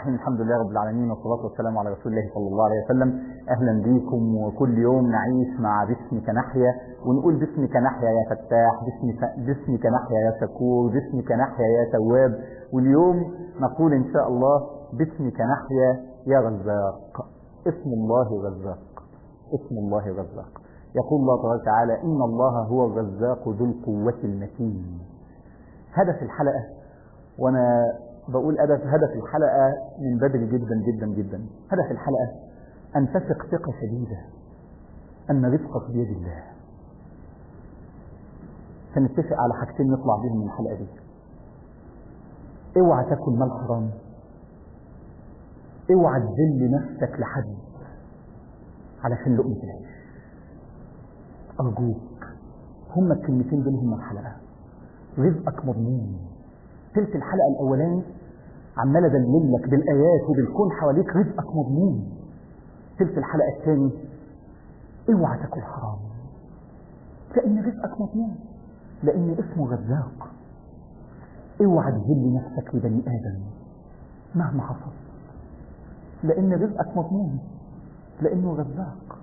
الرحيم الحمد لله رب العالمين والصلاة والسلام على رسول الله صلى الله عليه وسلم أهلا بكم وكل يوم نعيش مع باسمك نحيا ونقول باسمك نحيا يا فتاح باسمك, باسمك نحيا يا شكور باسمك نحيا يا تواب واليوم نقول إن شاء الله باسمك نحيا يا رزاق اسم الله رزاق اسم الله رزاق يقول الله تبارك وتعالى إن الله هو الرزاق ذو القوة المتين هدف الحلقة وأنا بقول هدف هدف الحلقة من بدري جدا جدا جدا هدف الحلقة أن تثق ثقة شديدة أن رزقك بيد الله فنتفق على حاجتين نطلع بيهم من الحلقة دي اوعى تاكل مال حرام اوعى تذل نفسك لحد علشان لقمة العيش أرجوك هما الكلمتين دول هما الحلقة رزقك مضمون تلت الحلقة الأولاني عمال أدللك بالآيات وبالكون حواليك رزقك مضمون تلت الحلقة الثاني اوعى تاكل حرام لأن رزقك مضمون لأن اسمه رزاق اوعى تذل نفسك لبني آدم مهما حصل لأن رزقك مضمون لأنه رزاق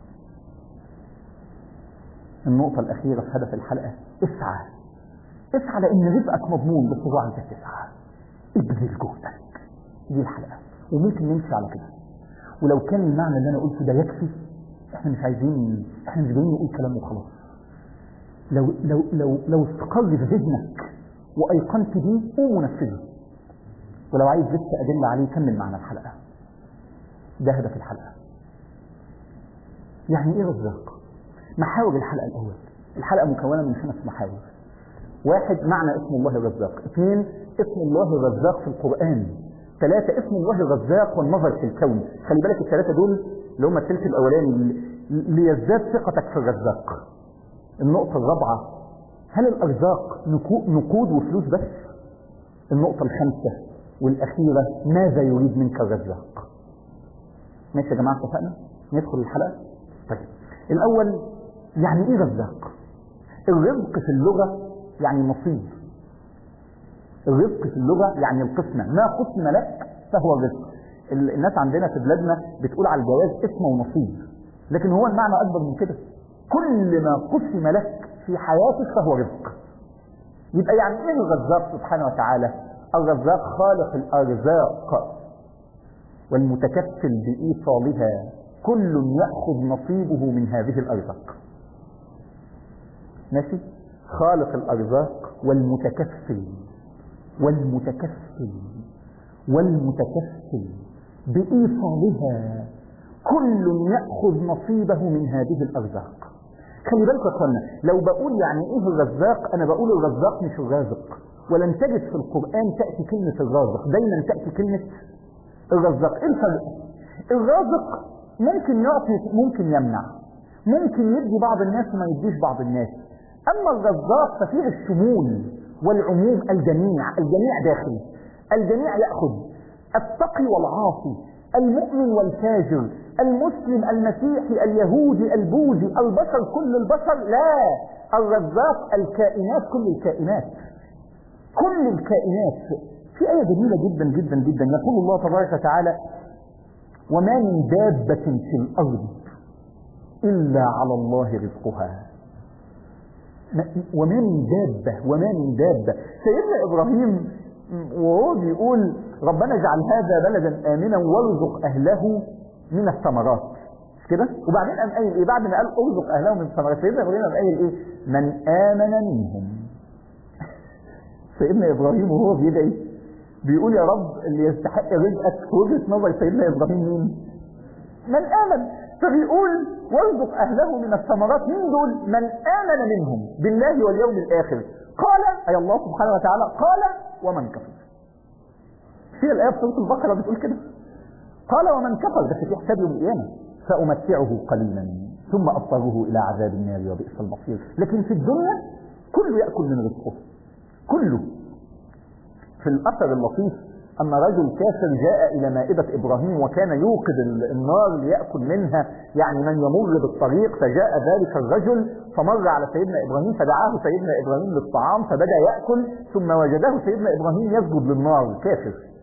النقطة الأخيرة في هدف الحلقة اسعى اسعى لأن رزقك مضمون بس هو عايزك تسعى ابذل جهدك دي الحلقة وممكن نمشي على كده ولو كان المعنى اللي أنا قلته ده يكفي احنا مش عايزين احنا مش جايين نقول كلام وخلاص لو لو لو لو استقر في ذهنك وأيقنت بيه قوم ونفذه ولو عايز لسه أدل عليه كمل معنا الحلقة ده هدف الحلقة يعني ايه رزاق محاور الحلقة الأول الحلقة مكونة من خمس محاور واحد معنى اسم الله الرزاق اثنين اسم الله الرزاق في القرآن ثلاثة اسم الله الرزاق والنظر في الكون خلي بالك الثلاثة دول اللي هم الثلث الأولاني ليزداد ثقتك في الرزاق النقطة الرابعة هل الأرزاق نقود وفلوس بس النقطة الخامسة والأخيرة ماذا يريد منك الرزاق ماشي يا جماعة اتفقنا ندخل الحلقة طيب الأول يعني إيه رزاق الرزق في اللغة يعني نصيب الرزق في اللغة يعني القسمة ما قسم لك فهو الرزق الناس عندنا في بلادنا بتقول على الجواز اسم ونصيب لكن هو المعنى أكبر من كده كل ما قسم لك في حياتك فهو رزق يبقى يعني ايه الرزاق سبحانه وتعالى الرزاق خالق الأرزاق والمتكفل بإيصالها كل يأخذ نصيبه من هذه الأرزاق ماشي خالق الأرزاق والمتكفل والمتكفل والمتكفل بإيصالها كل يأخذ نصيبه من هذه الأرزاق خلي بالك يا اخوانا لو بقول يعني ايه الرزاق انا بقول الرزاق مش الرازق ولن تجد في القرآن تأتي كلمة الرازق دايما تأتي كلمة الرزاق ايه الفرق الرازق ممكن يعطي ممكن يمنع ممكن يدي بعض الناس وما يديش بعض الناس اما الرزاق ففيه الشمول والعموم الجميع الجميع داخل الجميع يأخذ التقي والعاصي المؤمن والفاجر المسلم المسيحي اليهودي البوذي البشر كل البشر لا الرزاق الكائنات كل الكائنات كل الكائنات في آية جميلة جدا جدا جدا يقول الله تبارك وتعالى وما من دابة في الأرض إلا على الله رزقها وما من دابة وما من دابة سيدنا إبراهيم وهو بيقول ربنا اجعل هذا بلدا آمنا وارزق أهله من الثمرات مش كده وبعدين قام قايل ايه بعد ما قال ارزق اهله من الثمرات سيدنا ابراهيم قام قايل ايه من امن منهم سيدنا ابراهيم وهو بيدعي بيقول يا رب اللي يستحق رزقك وجهه نظر سيدنا ابراهيم مين من امن فبيقول وارزق اهله من الثمرات مين دول من امن منهم بالله واليوم الاخر قال اي الله سبحانه وتعالى قال ومن كفر في الايه في سوره البقره بتقول كده قال ومن كفر بس في حساب يوم القيامة سأمتعه قليلا ثم أضطره إلى عذاب النار وبئس المصير لكن في الدنيا كله يأكل من رزقه كله في الأثر اللطيف أن رجل كافر جاء إلى مائدة إبراهيم وكان يوقد النار ليأكل منها يعني من يمر بالطريق فجاء ذلك الرجل فمر على سيدنا إبراهيم فدعاه سيدنا إبراهيم للطعام فبدأ يأكل ثم وجده سيدنا إبراهيم يسجد للنار كافر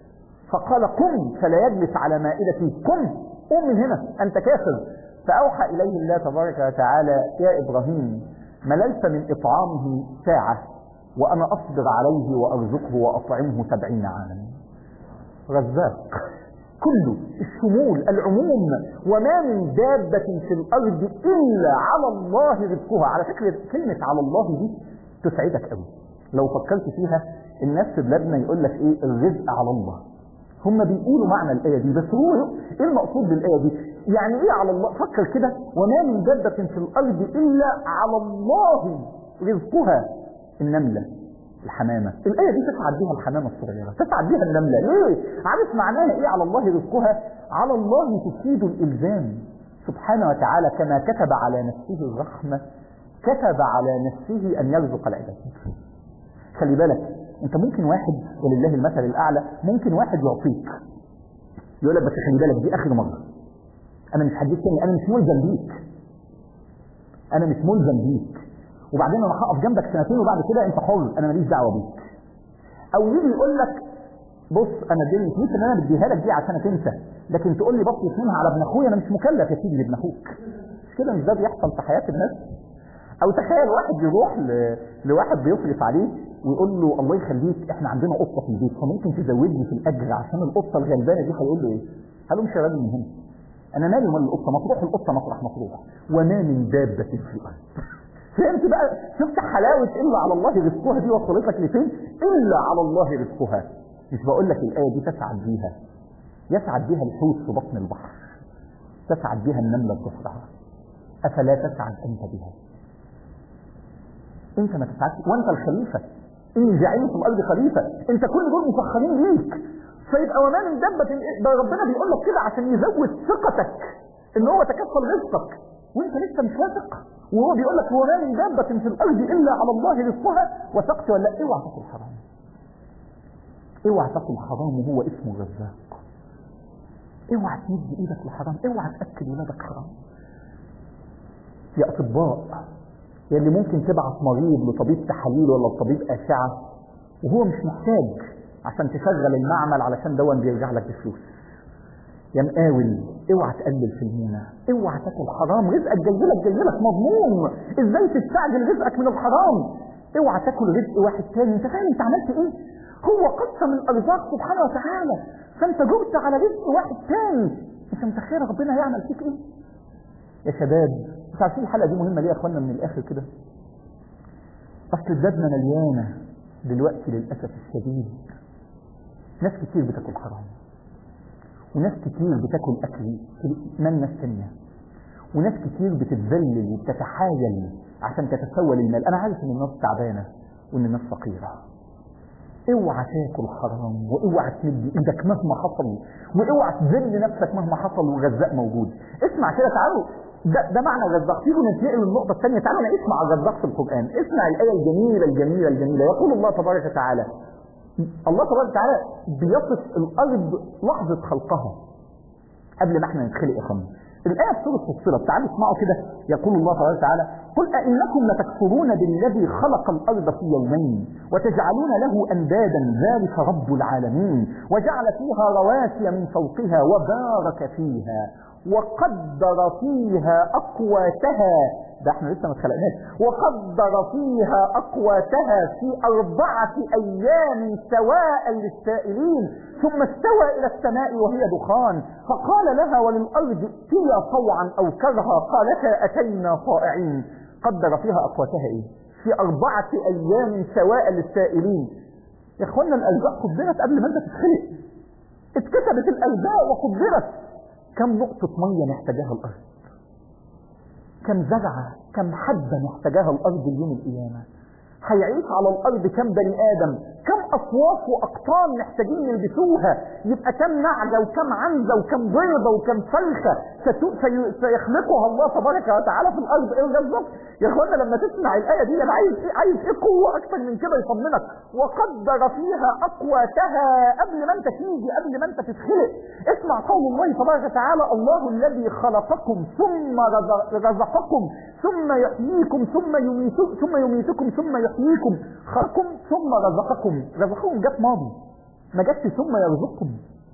فقال قم فلا يجلس على مائدتي قم قم من هنا أنت كافر فأوحى إليه الله تبارك وتعالى يا إبراهيم مللت من إطعامه ساعة وأنا أصبر عليه وأرزقه وأطعمه سبعين عاما رزاق كله الشمول العموم وما من دابة في الأرض إلا على الله رزقها على فكرة كلمة على الله دي تسعدك قوي لو فكرت فيها الناس في بلادنا يقول لك ايه الرزق على الله هم بيقولوا معنى الآية دي بس هو ايه المقصود بالآية دي يعني ايه على الله فكر كده وما من دابة في الأرض إلا على الله رزقها النملة الحمامة الآية دي تسعد بها الحمامة الصغيرة تسعد بها النملة ليه عارف معناها ايه على الله رزقها على الله تفيد الإلزام سبحانه وتعالى كما كتب على نفسه الرحمة كتب على نفسه أن يرزق العباد خلي بالك انت ممكن واحد ولله المثل الاعلى ممكن واحد يعطيك يقول لك بس خلي بالك دي اخر مره انا مش هديك تاني انا مش ملزم بيك انا مش ملزم بيك وبعدين انا هقف جنبك سنتين وبعد كده انت حر انا ماليش دعوه بيك او يجي يقول لك بص انا دي الفلوس اللي انا بديها لك دي عشانك انت لكن تقول لي بصرف منها على ابن اخويا انا مش مكلف يا سيدي لابن اخوك مش كده مش ده بيحصل في حياه الناس او تخيل واحد يروح ل... لواحد بيصرف عليه ويقول له الله يخليك احنا عندنا قطه في البيت فممكن تزودني في الاجر عشان القطه الغلبانه دي هيقول له ايه؟ هل مش راجل من هنا انا مالي ومال القطه مطروح القطه مطرح مطروح وما من دابه في الارض فهمت بقى شفت حلاوه الا على الله رزقها دي وصلتك لفين؟ الا على الله رزقها مش بقول لك الايه دي تسعد بيها يسعد بها الحوت في بطن البحر تسعد بها النمله بضفرها افلا تسعد انت بها انت ما تسعدش وانت الخليفه اني جعل في الارض خليفه انت كل دول مسخرين ليك فيبقى وما من دبه ده ربنا بيقول لك كده عشان يزود ثقتك ان هو تكفل رزقك وانت لسه مش واثق وهو بيقول لك وما من دابه في الارض الا على الله رزقها وثقت ولا اوعى تاكل حرام اوعى تاكل حرام وهو اسمه الرزاق اوعى تمد ايدك لحرام اوعى تاكل ولادك حرام يا اطباء يا اللي ممكن تبعت مريض لطبيب تحاليل ولا لطبيب اشعه وهو مش محتاج عشان تشغل المعمل علشان دون بيرجع لك بفلوس يا مقاول اوعى تقلل في المونة اوعى تاكل حرام رزقك جاي لك جاي لك مضمون ازاي تستعجل رزقك من الحرام اوعى تاكل رزق واحد تاني انت فاهم انت عملت ايه هو قسم الارزاق سبحانه وتعالى فانت جبت على رزق واحد تاني انت متخيل ربنا هيعمل فيك ايه يا شباب مش عارفين الحلقه دي مهمه ليه يا اخوانا من الاخر كده اصل بلادنا مليانه دلوقتي للاسف الشديد ناس كتير بتاكل حرام وناس كتير بتاكل اكل من ناس تانية وناس كتير بتتذلل وبتتحايل عشان تتسول المال انا عارف ان الناس تعبانه وان الناس فقيره اوعى تاكل حرام واوعى تمد ايدك مهما حصل واوعى تذل نفسك مهما حصل والرزاق موجود اسمع كده تعالوا ده, ده معنى الرزاق تيجوا ننتقل للنقطه الثانيه تعالوا نسمع الرزاق في القران اسمع الايه الجميله الجميله الجميله يقول الله تبارك وتعالى الله تبارك وتعالى بيصف الارض لحظه خلقها قبل ما احنا نتخلق يا اخوانا الآية في سورة فصلت تعالوا اسمعوا كده يقول الله تبارك وتعالى قل أئنكم لتكفرون بالذي خلق الأرض في يومين وتجعلون له أندادا ذلك رب العالمين وجعل فيها رواسي من فوقها وبارك فيها وقدر فيها أقواتها ده احنا لسه ما اتخلقناش وقدر فيها أقواتها في أربعة أيام سواء للسائلين ثم استوى إلى السماء وهي دخان فقال لها وللأرض ائتيا طوعا أو كرها قالتا أتينا طائعين قدر فيها أقواتها إيه في أربعة أيام سواء للسائلين يا إخوانا الأرزاق قدرت قبل ما أنت تتخلق اتكتبت الأرزاق وقدرت كم نقطة مية محتاجاها الأرض كم زرعة كم حبة محتاجاها الأرض اليوم القيامة هيعيش على الأرض كم بني آدم كم أصواف وأقطان محتاجين يلبسوها يبقى كم نعجة وكم عنزة وكم بيضة وكم فرخة سيخلقها الله تبارك وتعالى في الأرض إيه بالظبط يا إخوانا لما تسمع الآية دي أنا عايز إيه عايز إيه قوة أكثر من كده يطمنك وقدر فيها أقواتها قبل ما أنت تيجي قبل ما أنت تتخلق اسمع قول الله تبارك وتعالى الله الذي خلقكم ثم رزقكم ثم يحييكم ثم يميتكم ثم يميتكم ثم يحييكم خلقكم ثم رزقكم رزقكم جت ماضي ما جاتش ثم يرزقكم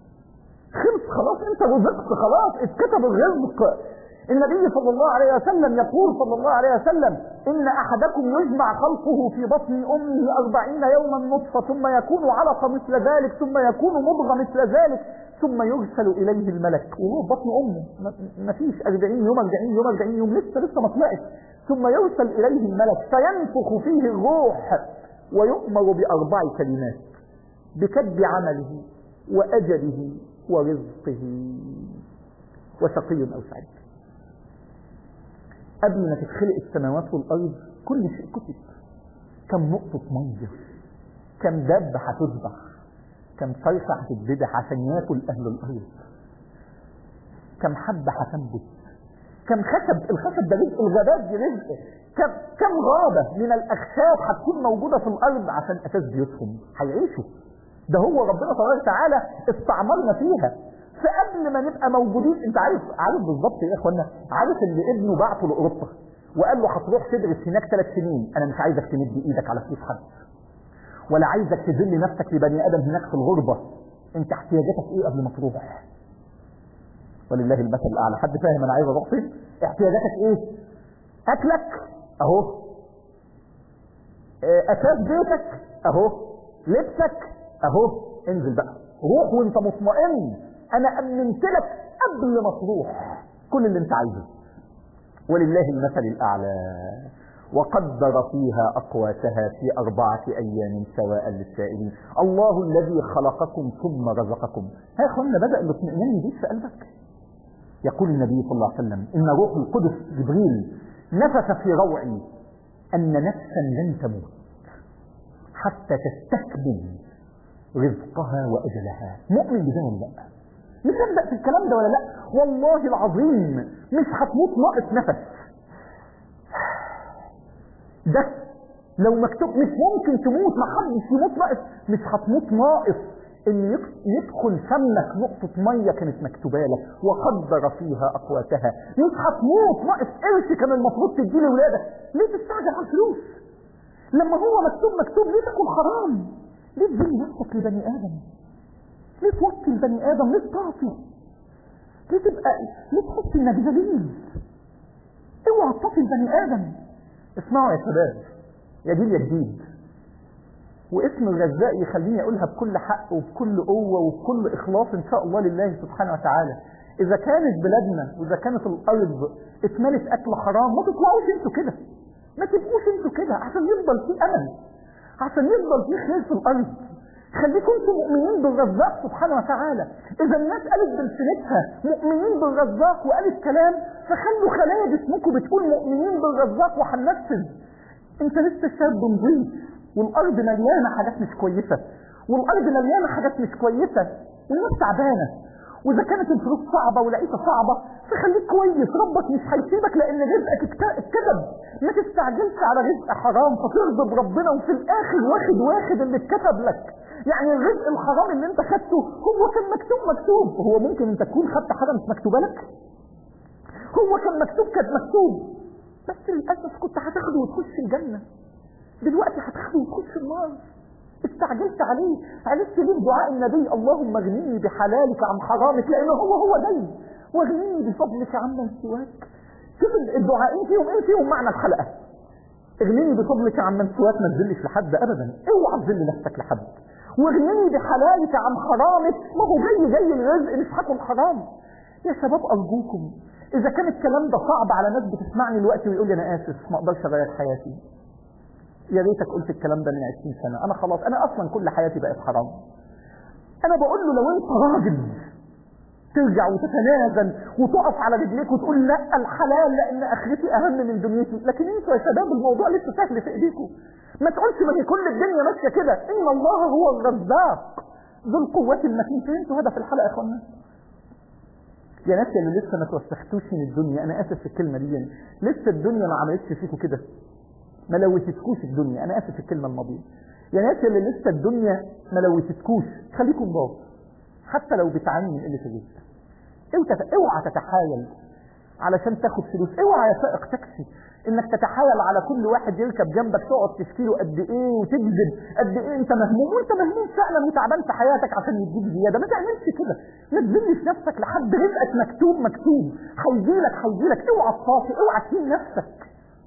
خلص خلاص انت رزقت خلاص اتكتب الرزق النبي صلى الله عليه وسلم يقول صلى الله عليه وسلم إن أحدكم يجمع خلقه في بطن أمه أربعين يوما نطفة ثم يكون علقة مثل ذلك ثم يكون مضغة مثل ذلك ثم يرسل إليه الملك وهو في بطن أمه ما فيش أربعين يوم أربعين يوم أربعين يوم لسه لسه ما طلعش ثم يرسل إليه الملك فينفخ فيه الروح ويؤمر بأربع كلمات بكد عمله وأجله ورزقه وشقي أو سعيد قبل ما تتخلق السماوات والأرض كل شيء كتب كم نقطة مية كم دب هتذبح كم فرخة هتتذبح عشان ياكل أهل الأرض كم حبة هتنبت كم خشب الخشب ده رزق الغابات دي رزق كم كم غابة من الأخشاب هتكون موجودة في الأرض عشان أساس بيوتهم هيعيشوا ده هو ربنا تبارك وتعالى استعمرنا فيها فقبل ما نبقى موجودين انت عارف عارف بالظبط ايه يا اخوانا عارف اللي ابنه بعته لاوروبا وقال له هتروح تدرس هناك ثلاث سنين انا مش عايزك تمد ايدك على فلوس حد ولا عايزك تذل نفسك لبني ادم هناك في الغربه انت احتياجاتك ايه قبل ما تروح ولله المثل الاعلى حد فاهم انا عايز اروح فين احتياجاتك ايه اكلك اهو اه، اساس بيتك اهو لبسك اهو انزل بقى روح وانت مطمئن انا امنت لك قبل ما تروح كل اللي انت عايزه ولله المثل الاعلى وقدر فيها اقواتها في اربعة ايام سواء للسائلين الله الذي خلقكم ثم رزقكم ها اخوانا بدأ الاطمئنان يزيد في قلبك يقول النبي صلى الله عليه وسلم ان روح القدس جبريل نفث في روعي ان نفسا لن تموت حتى تستكمل رزقها واجلها مؤمن بده ولا لا مصدق في الكلام ده ولا لا والله العظيم مش هتموت ناقص نفس ده لو مكتوب مش ممكن تموت ما حدش يموت ناقص مش هتموت ناقص ان يدخل فمك نقطة مية كانت مكتوبة لك وقدر فيها اقواتها مش هتموت ناقص قرش كان المفروض تديه لولادك ليه تستعجل على الفلوس لما هو مكتوب مكتوب ليه تاكل حرام ليه تذل نفسك لبني ادم ليه توكل بني ادم ليه تعطي ليه تبقى ليه تحس انك ذليل اوعى تطفي البني ادم اسمعوا يا شباب يا جيل يا جديد واسم الرزاق يخليني اقولها بكل حق وبكل قوة وبكل اخلاص ان شاء الله لله سبحانه وتعالى اذا كانت بلادنا واذا كانت الارض اتملت اكل حرام ما تطلعوش انتوا كده ما تبقوش انتوا كده عشان يفضل في امل عشان يفضل في خير في الارض خليكم انتم مؤمنين بالرزاق سبحانه وتعالى اذا الناس قالت بلسنتها مؤمنين بالرزاق وقالت كلام فخلوا خلايا جسمكم بتقول مؤمنين بالرزاق وهننفذ انت لسه شاب نظيف والارض مليانه حاجات مش كويسه والارض مليانه حاجات مش كويسه والناس تعبانه واذا كانت الفلوس صعبه ولقيتها صعبه فخليك كويس ربك مش هيسيبك لان رزقك اتكتب ما تستعجلش على رزق حرام فتغضب ربنا وفي الاخر واخد واخد اللي اتكتب لك يعني الرزق الحرام اللي انت خدته هو كان مكتوب مكتوب هو ممكن انت تكون خدت حاجه مش مكتوبه لك هو كان مكتوب كان مكتوب بس للاسف كنت هتاخده وتخش الجنه دلوقتي هتاخده وتخش النار استعجلت عليه عرفت ليه دعاء النبي اللهم اغنيني بحلالك عن حرامك لانه هو هو جاي واغنيني بفضلك عمن سواك شوف الدعائين فيهم ايه فيهم معنى الحلقه اغنيني بفضلك عمن سواك ما تذلش لحد ابدا اوعى تذل نفسك لحد واغنيني بحلالك عن حرامك ما هو جاي جاي الرزق مش هاكل حرام يا شباب ارجوكم اذا كان الكلام ده صعب على ناس بتسمعني دلوقتي ويقول لي انا اسف ما اقدرش اغير حياتي يا ريتك قلت الكلام ده من 20 سنة انا خلاص انا اصلا كل حياتي بقت حرام انا بقول له لو انت راجل ترجع وتتنازل وتقف على رجليك وتقول لا الحلال لان اخرتي اهم من دنيتي لكن انتوا يا شباب الموضوع لسه سهل في ايديكم ما تقولش ما هي كل الدنيا ماشيه كده ان الله هو الرزاق ذو القوة المتين فهمتوا هدف الحلقة يا اخوانا يا ناس اللي لسه ما توسختوش من الدنيا انا اسف في الكلمة دي لسه الدنيا ما عملتش فيكم كده ما لوثتكوش الدنيا انا اسف في الكلمه الماضيه يا ناس اللي لسه الدنيا ما لوثتكوش خليكم ضابط حتى لو بتعاني من قله الرزق اوعى تتحايل علشان تاخد فلوس اوعى يا سائق تاكسي انك تتحايل على كل واحد يركب جنبك تقعد تشكي له قد ايه وتكذب قد ايه انت مهموم وانت مهموم فعلا وتعبان في حياتك عشان يديك زياده ما تعملش كده ما تذلش نفسك لحد رزقك مكتوب مكتوب هيجيلك هيجيلك اوعى تصافي اوعى تهين نفسك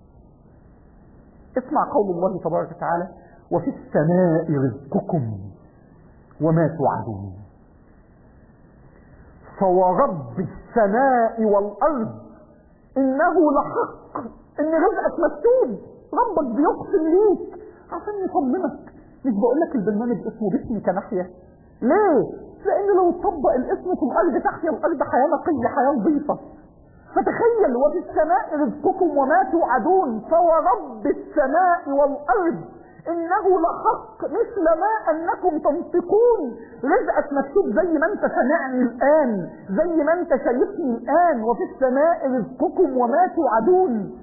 اسمع قول الله تبارك وتعالى وفي السماء رزقكم وما توعدون فورب السماء والارض انه لحق ان رزقك مكتوب ربك بيقسم ليك عشان يطمنك مش بقول لك البرنامج اسمه باسمك ناحيه ليه لان لو طبق الاسم في الارض تحيا الارض حياه نقيه حياه نظيفه فتخيل وفي السماء رزقكم وما توعدون فورب السماء والارض انه لحق مثل ما انكم تنطقون رزقك مكتوب زي ما انت سامعني الان زي ما انت شايفني الان وفي السماء رزقكم وما توعدون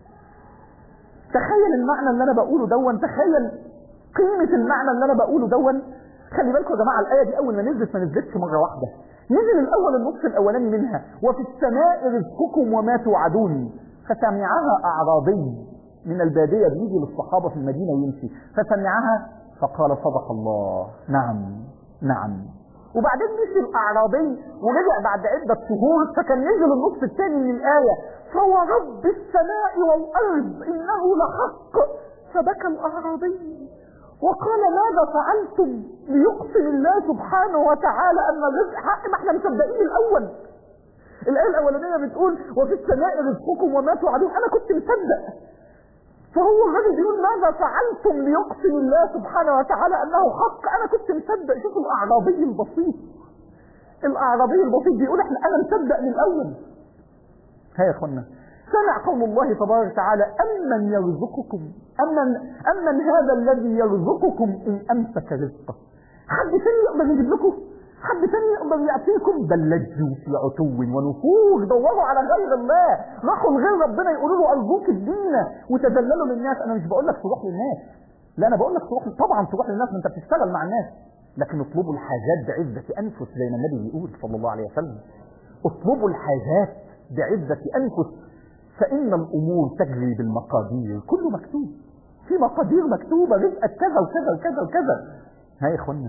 تخيل المعنى اللي انا بقوله دون تخيل قيمة المعنى اللي انا بقوله دون خلي بالكم يا جماعة الآية دي أول ما نزلت ما نزلتش مرة واحدة نزل الأول النص الأولاني منها وفي السماء رزقكم وما توعدون فسمعها أعرابي من البادية بيجي للصحابة في المدينة ويمشي فسمعها فقال صدق الله نعم نعم وبعدين مشي الأعرابي ورجع بعد عدة شهور فكان نزل النص الثاني من الآية فورب السماء والأرض إنه لحق فبكى الأعرابي وقال ماذا فعلتم ليقسم الله سبحانه وتعالى أن الرزق حق ما احنا مصدقين الأول الآية الأولانية بتقول وفي السماء رزقكم وما توعدون أنا كنت مصدق فهو الراجل بيقول ماذا فعلتم ليقسم الله سبحانه وتعالى انه حق انا كنت مصدق شوفوا الاعرابي البسيط الاعرابي البسيط بيقول احنا انا مصدق من الاول ها يا اخوانا سمع قول الله تبارك وتعالى امن يرزقكم امن امن هذا الذي يرزقكم ان امسك رزقه حد ثاني يقدر يجيب لكم حد ثاني يقدر يعطيكم بل لجوا في عتو ونفور دوروا على غير الله راحوا لغير ربنا يقولوا له ارجوك ادينا وتذللوا للناس انا مش بقول لك تروح للناس لا انا بقول لك تروح طبعا تروح للناس ما انت بتشتغل مع الناس لكن اطلبوا الحاجات بعزة انفس زي ما النبي بيقول صلى الله عليه وسلم اطلبوا الحاجات بعزة انفس فان الامور تجري بالمقادير كله مكتوب في مقادير مكتوبة رزقك كذا وكذا وكذا وكذا ها يا اخوانا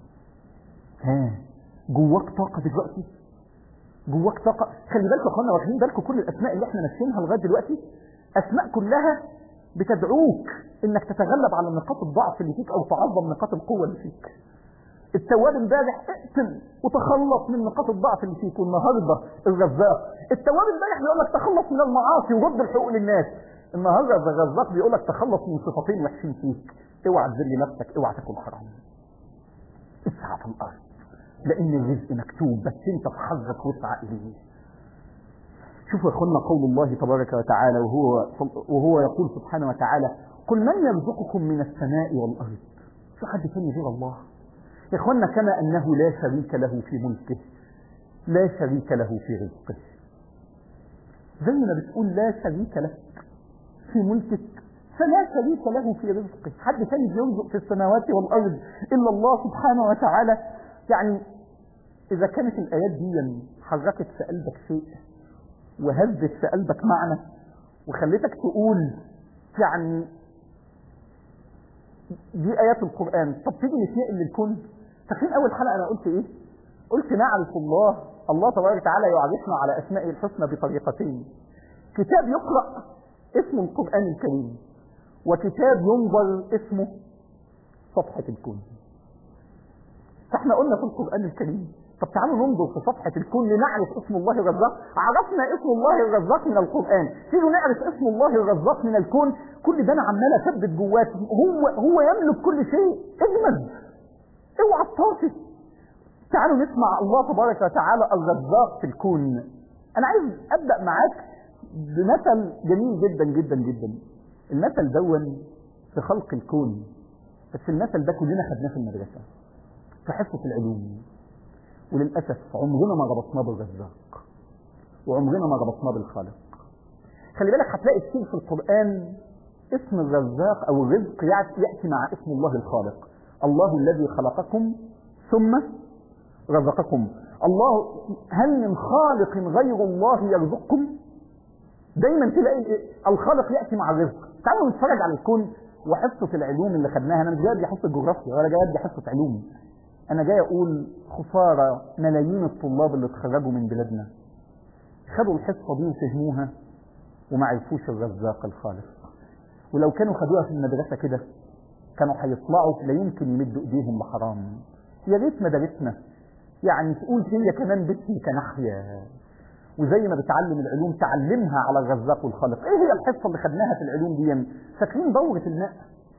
ها جواك طاقة دلوقتي جواك طاقة خلي بالكم يا اخوانا واخدين بالكم كل الاسماء اللي احنا ماشيينها لغاية دلوقتي اسماء كلها بتدعوك انك تتغلب على نقاط الضعف اللي فيك او تعظم نقاط القوة اللي فيك التواب امبارح اقتل وتخلص من نقاط الضعف اللي فيك والنهارده الرزاق التواب امبارح بيقول لك تخلص من المعاصي ورد الحقوق للناس النهارده الرزاق بيقول لك تخلص من صفتين وحشين فيك اوعى تذل نفسك اوعى تاكل حرام اسعى في الارض لان الرزق مكتوب بس انت في حظك واسعى اليه شوفوا يا اخوانا قول الله تبارك وتعالى وهو وهو يقول سبحانه وتعالى قل من يرزقكم من السماء والارض في حد ثاني غير الله يا اخوانا كما انه لا شريك له في ملكه لا شريك له في رزقه زي ما بتقول لا شريك لك في ملكك فلا شريك له في رزقه حد ثاني بيرزق في السماوات والارض الا الله سبحانه وتعالى يعني اذا كانت الايات دي حركت في قلبك شيء وهزت في قلبك معنى وخليتك تقول يعني دي ايات القران طب تيجي نتنقل للكون فاكرين اول حلقه انا قلت ايه قلت نعرف الله الله تبارك وتعالى يعرفنا على اسمائه الحسنى بطريقتين كتاب يقرا اسمه القران الكريم وكتاب ينظر اسمه صفحه الكون فاحنا قلنا في القران الكريم طب تعالوا ننظر في صفحة الكون لنعرف اسم الله الرزاق عرفنا اسم الله الرزاق من القرآن تيجوا نعرف اسم الله الرزاق من الكون كل ده انا عمال اثبت جواك هو هو يملك كل شيء اجمد اوعى تطافي تعالوا نسمع الله تبارك وتعالى الرزاق في الكون انا عايز ابدا معاك بمثل جميل جدا جدا جدا المثل دون في خلق الكون بس المثل ده كلنا خدناه في المدرسه في حصه العلوم وللأسف عمرنا ما ربطناه بالرزاق وعمرنا ما ربطناه بالخالق خلي بالك هتلاقي كتير في القرآن اسم الرزاق أو الرزق يأتي مع اسم الله الخالق الله الذي خلقكم ثم رزقكم الله هل من خالق غير الله يرزقكم دايما تلاقي الخالق ياتي مع الرزق تعالوا نتفرج على الكون وحصه العلوم اللي خدناها انا مش جاي ادي حصه الجغرافيا ولا جاي ادي حصه علوم انا جاي اقول خساره ملايين الطلاب اللي اتخرجوا من بلادنا خدوا الحصه دي وفهموها وما عرفوش الرزاق الخالق ولو كانوا خدوها في المدرسه كده كانوا هيطلعوا لا يمكن يمدوا ايديهم بحرام يا ريت مدارسنا يعني تقول هي كمان باسمي كنحيا وزي ما بتعلم العلوم تعلمها على الرزاق والخالق ايه هي الحصه اللي خدناها في العلوم دي فاكرين دوره الماء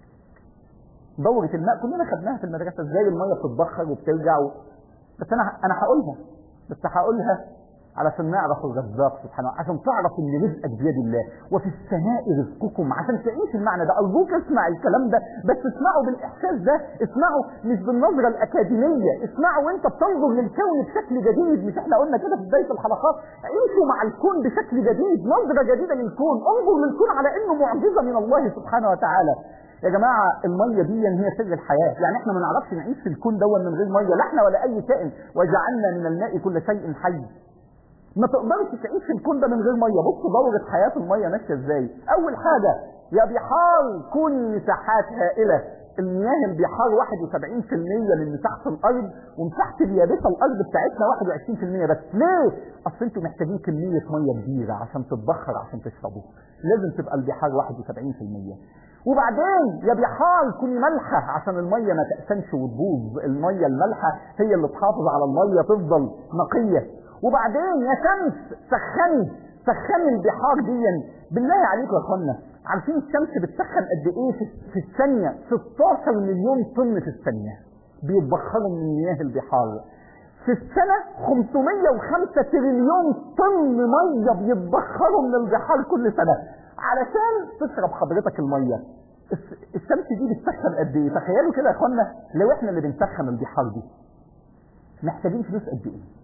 دوره الماء كلنا خدناها في المدرسه ازاي الميه بتتبخر وبترجع و... بس انا انا هقولها بس هقولها علشان نعرف الرزاق سبحانه عشان تعرف ان رزقك بيد الله وفي السماء رزقكم عشان تعيش المعنى ده ارجوك اسمع الكلام ده بس اسمعه بالاحساس ده اسمعه مش بالنظره الاكاديميه اسمعه وانت بتنظر للكون بشكل جديد مش احنا قلنا كده في بدايه الحلقات عيشوا مع الكون بشكل جديد نظره جديده للكون انظر للكون على انه معجزه من الله سبحانه وتعالى يا جماعة المية دي هي سر الحياة يعني احنا ما نعرفش نعيش في الكون دون من غير مية لا احنا ولا اي كائن وجعلنا من الماء كل شيء حي ما تقدرش تعيش في الكون ده من غير ميه بص دورة حياة الميه ماشية ازاي اول حاجة يا بحار كوني مساحات هائلة المياه البحار 71% من مساحة الارض ومساحة اليابسة الارض بتاعتنا 21% بس ليه اصل انتوا محتاجين كمية مية كبيرة عشان تتبخر عشان تشربوا لازم تبقى البحار 71% وبعدين يا بحار كوني ملحة عشان المية ما تأسنش وتبوظ المية الملحة هي اللي تحافظ على المية تفضل نقية وبعدين يا شمس سخني سخني البحار دي بالله عليكم يا اخوانا عارفين الشمس بتسخن قد ايه في الثانية 16 مليون طن في الثانية بيتبخروا من مياه البحار في السنة 505 تريليون طن مية بيتبخروا من البحار كل سنة علشان تشرب حضرتك المية الشمس دي بتسخن قد ايه تخيلوا كده يا اخوانا لو احنا اللي بنسخن البحار دي محتاجين فلوس قد ايه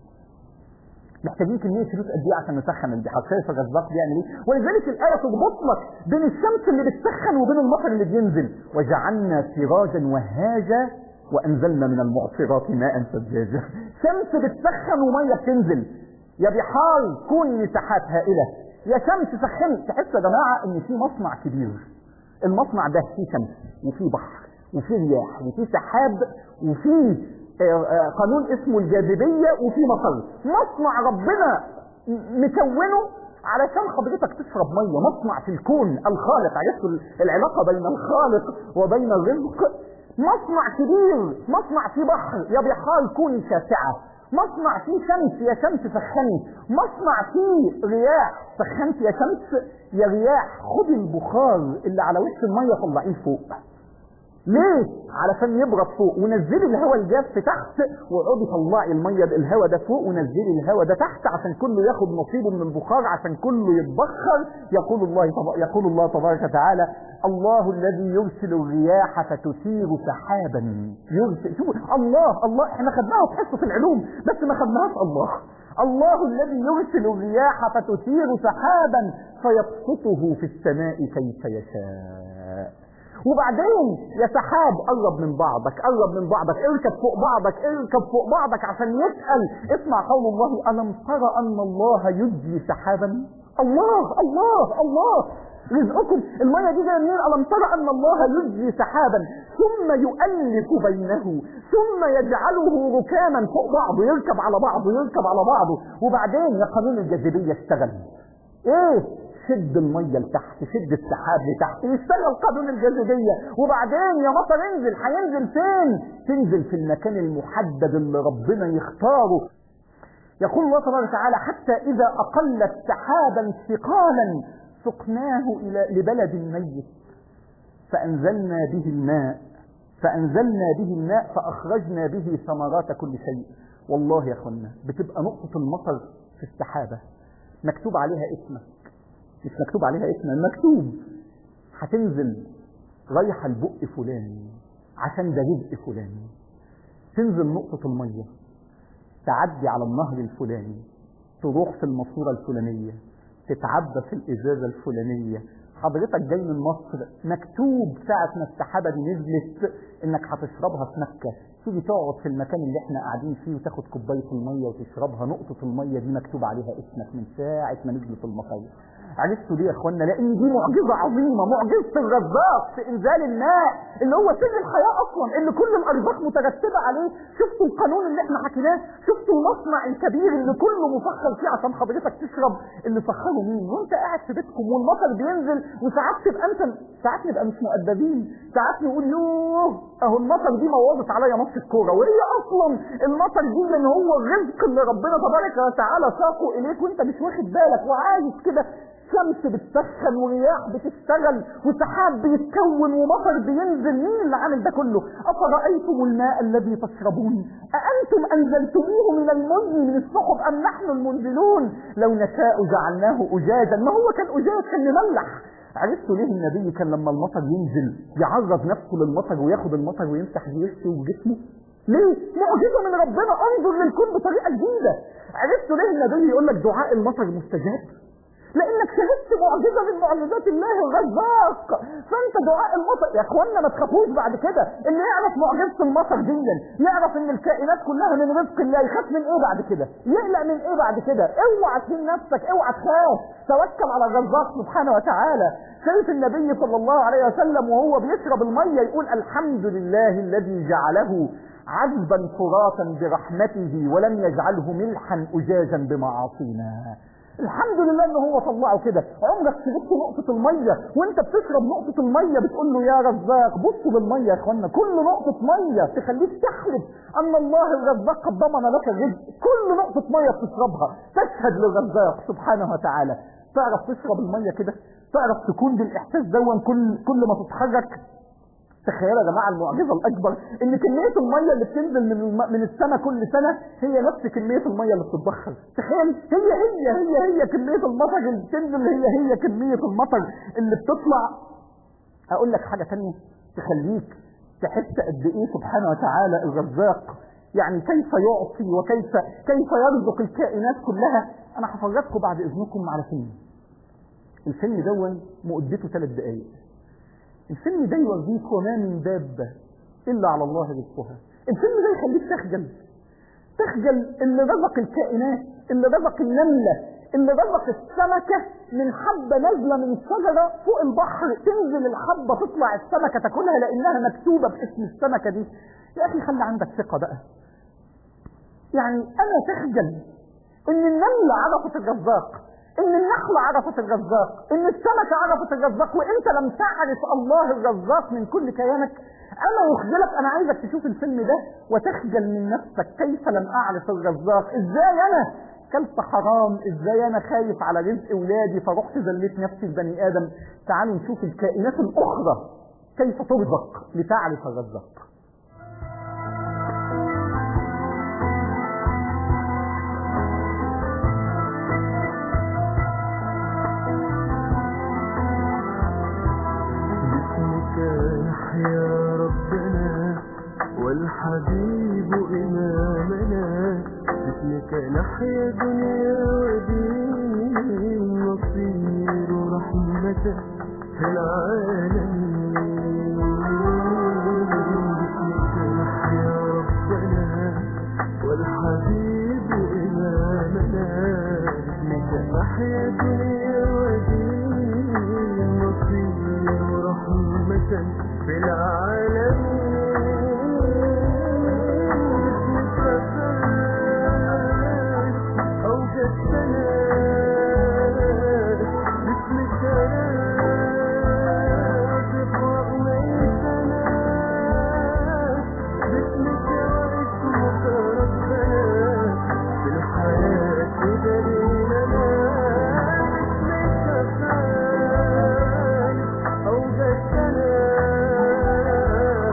محتاجين كمية فلوس قد ايه عشان نسخن البحار شايف الرزاق بيعمل ايه ولذلك الآية تربط لك بين الشمس اللي بتسخن وبين المطر اللي بينزل وجعلنا سراجا وهاجا وأنزلنا من المعصرات ماء ثجاجا شمس بتسخن ومية بتنزل يا بحار كون مساحات هائلة يا شمس سخني تحس يا جماعة ان في مصنع كبير المصنع ده فيه شمس وفيه بحر وفيه رياح وفيه سحاب وفيه قانون اسمه الجاذبية وفي مطر مصنع ربنا مكونه علشان حضرتك تشرب مية مصنع في الكون الخالق عرفتوا العلاقة بين الخالق وبين الرزق مصنع كبير مصنع في بحر يا بحار كوني شاسعة مصنع فيه شمس يا شمس سخني مصنع فيه رياح سخنت يا شمس يا رياح خدي البخار اللي على وش المية طلعيه فوق ليه؟ علشان يبرد فوق ونزلي الهواء الجاف تحت واقعدي طلعي الميه الهواء ده فوق ونزلي الهواء ده تحت عشان كله ياخد نصيبه من البخار عشان كله يتبخر يقول الله يقول الله تبارك وتعالى الله الذي يرسل الرياح فتثير سحابا يرسل شوفوا الله الله احنا خدناها في حصه العلوم بس ما خدناهاش الله الله الذي يرسل الرياح فتثير سحابا فيبسطه في السماء كيف يشاء وبعدين يا سحاب قرب من بعضك قرب من بعضك اركب فوق بعضك اركب فوق بعضك عشان يسأل اسمع قول الله ألم ترى أن الله يجري سحابا الله الله الله رزقكم المية دي جايه منين ألم ترى أن الله يجري سحابا ثم يؤلف بينه ثم يجعله ركاما فوق بعضه يركب على بعضه يركب على بعضه وبعدين يا قانون الجاذبية اشتغل ايه شد المية لتحت شد السحاب لتحت يشتغل قانون الجاذبية وبعدين يا مطر انزل هينزل فين تنزل في المكان المحدد اللي ربنا يختاره يقول الله تبارك وتعالى حتى إذا أقلت سحابا ثقالا سقناه إلى لبلد ميت فأنزلنا به الماء فأنزلنا به الماء فأخرجنا به ثمرات كل شيء والله يا أخوانا بتبقى نقطة المطر في السحابة مكتوب عليها اسمك مش مكتوب عليها اسم مكتوب هتنزل رايحة البق فلان عشان ده رزق فلان تنزل نقطة المية تعدي على النهر الفلاني تروح في الماسورة الفلانية تتعبى في الإزازة الفلانية حضرتك جاي من مصر مكتوب ساعة ما السحابة دي نزلت انك هتشربها في مكة تيجي تقعد في المكان اللي احنا قاعدين فيه وتاخد كوباية المية وتشربها نقطة المية دي مكتوب عليها اسمك من ساعة ما نزلت المطر عرفتوا ليه يا اخوانا لان دي معجزه عظيمه معجزه الرزاق في انزال الماء اللي هو سر الحياه اصلا اللي كل الارزاق مترتبه عليه شفتوا القانون اللي احنا حكيناه شفتوا المصنع الكبير اللي كله مفخر فيه عشان حضرتك تشرب اللي فخره مين وانت قاعد في بيتكم والمطر بينزل وساعات تبقى انت ساعات نبقى مش مؤدبين ساعات نقول يوه اهو المطر دي موظت عليا ماتش الكوره وهي اصلا المطر دي لان هو الرزق اللي ربنا تبارك وتعالى ساقه اليك وانت مش واخد بالك وعايش كده شمس بتسخن ورياح بتشتغل وسحاب بيتكون ومطر بينزل مين اللي عامل ده كله افرايتم الماء الذي تشربون اانتم انزلتموه من المزن من السحب ام نحن المنزلون لو نشاء جعلناه اجاجا ما هو كان اجاج كان مملح عرفتوا ليه النبي كان لما المطر ينزل يعرض نفسه للمطر وياخد المطر ويمسح بوشه وجسمه ليه؟ معجزة من ربنا انظر للكون بطريقة جديدة عرفتوا ليه النبي يقول لك دعاء المطر مستجاب لانك شهدت معجزه من معجزات الله الرزاق فانت دعاء المطر يا اخوانا ما تخافوش بعد كده اللي يعرف معجزه المطر دي يعرف ان الكائنات كلها من رزق الله يخاف من ايه بعد كده يقلق من ايه بعد كده اوعى تهين نفسك اوعى تخاف توكل على الرزاق سبحانه وتعالى شايف النبي صلى الله عليه وسلم وهو بيشرب الميه يقول الحمد لله الذي جعله عذبا فراتا برحمته ولم يجعله ملحا اجاجا بمعاصينا الحمد لله ان هو طلعه كده عمرك شربت نقطة المية وانت بتشرب نقطة المية بتقول له يا رزاق بصوا بالمية يا اخوانا كل نقطة مية تخليك تحلف ان الله الرزاق قد ضمن لك الرزق كل نقطة مية بتشربها تشهد للرزاق سبحانه وتعالى تعرف تشرب المية كده تعرف تكون بالاحساس دون كل كل ما تتحرك تخيلوا يا جماعه المعجزه الاكبر ان كميه الميه اللي بتنزل من الم... من السماء كل سنه هي نفس كميه الميه اللي بتتبخر تخيل هي هي هي هي كميه المطر اللي بتنزل هي هي كميه المطر اللي بتطلع اقول لك حاجه ثانيه تخليك تحس قد ايه سبحانه وتعالى الرزاق يعني كيف يعطي وكيف كيف يرزق الكائنات كلها انا هفرجكم بعد اذنكم على فيلم الفيلم دون مدته ثلاث دقائق الفيلم ده يوريك وما من دابة إلا على الله رزقها الفيلم ده يخليك تخجل تخجل اللي رزق الكائنات اللي رزق النملة اللي رزق السمكة من حبة نازلة من الشجرة فوق البحر تنزل الحبة تطلع السمكة تاكلها لأنها مكتوبة باسم السمكة دي يا أخي خلي عندك ثقة بقى يعني أنا تخجل إن النملة عرفت الرزاق ان النخلة عرفت الرزاق ان السمكة عرفت الرزاق وانت لم تعرف الله الرزاق من كل كيانك انا يخجلك انا عايزك تشوف الفيلم ده وتخجل من نفسك كيف لم اعرف الرزاق ازاي انا كلت حرام ازاي انا خايف على رزق اولادي فرحت ذليت نفسي البني ادم تعالوا نشوف الكائنات الاخرى كيف ترزق لتعرف الرزاق يا ربنا والحبيب إمامنا باسمك نحيا دنيا ودين نصير رحمة في العالمين باسمك نحيا ربنا والحبيب إمامنا باسمك نحيا دنيا ودين نصير رحمة في العالمين أوجدتنا باسمك تطمئنتنا باسمك واسمك ربنا في الحياة دليلنا باسمك أوجدتنا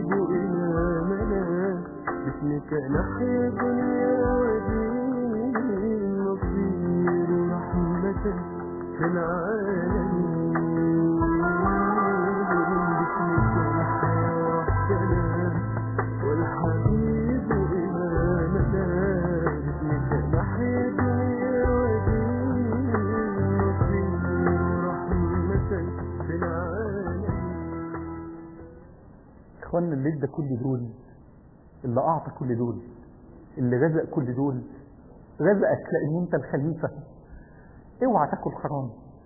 إمامنا باسمك نحيا دنيا ودين نصير رحمة في العالمين باسمك نحيا وحدنا والحبيب إمامنا باسمك نحيا دنيا ودين نصير رحمة في العالمين اخوانا اللي ادى كل دول اللي اعطى كل دول اللي رزق كل دول رزقك لان انت الخليفه اوعى تاكل حرام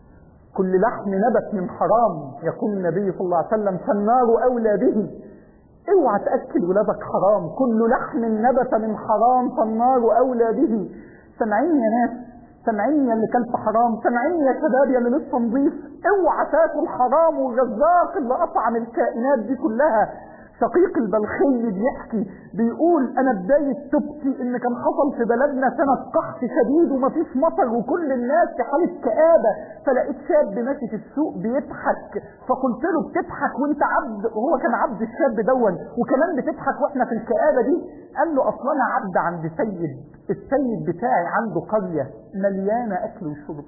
كل لحم نبت من حرام يقول النبي صلى الله عليه وسلم فالنار اولى به اوعى تاكل ولادك حرام كل لحم نبت من حرام فالنار اولى به سامعين يا ناس سامعين يا اللي كلت حرام سامعين يا شباب يا اللي لسه نضيف اوعى تاكل حرام والرزاق اللي اطعم الكائنات دي كلها شقيق البلخي بيحكي بيقول انا بداية توبتي ان كان حصل في بلدنا سنة قحط شديد ومفيش مطر وكل الناس في حالة كآبة فلقيت شاب ماشي في السوق بيضحك فقلت له بتضحك وانت عبد وهو كان عبد الشاب دون وكمان بتضحك واحنا في الكآبة دي قال له اصلا انا عبد عند سيد السيد بتاعي عنده قرية مليانة اكل وشرب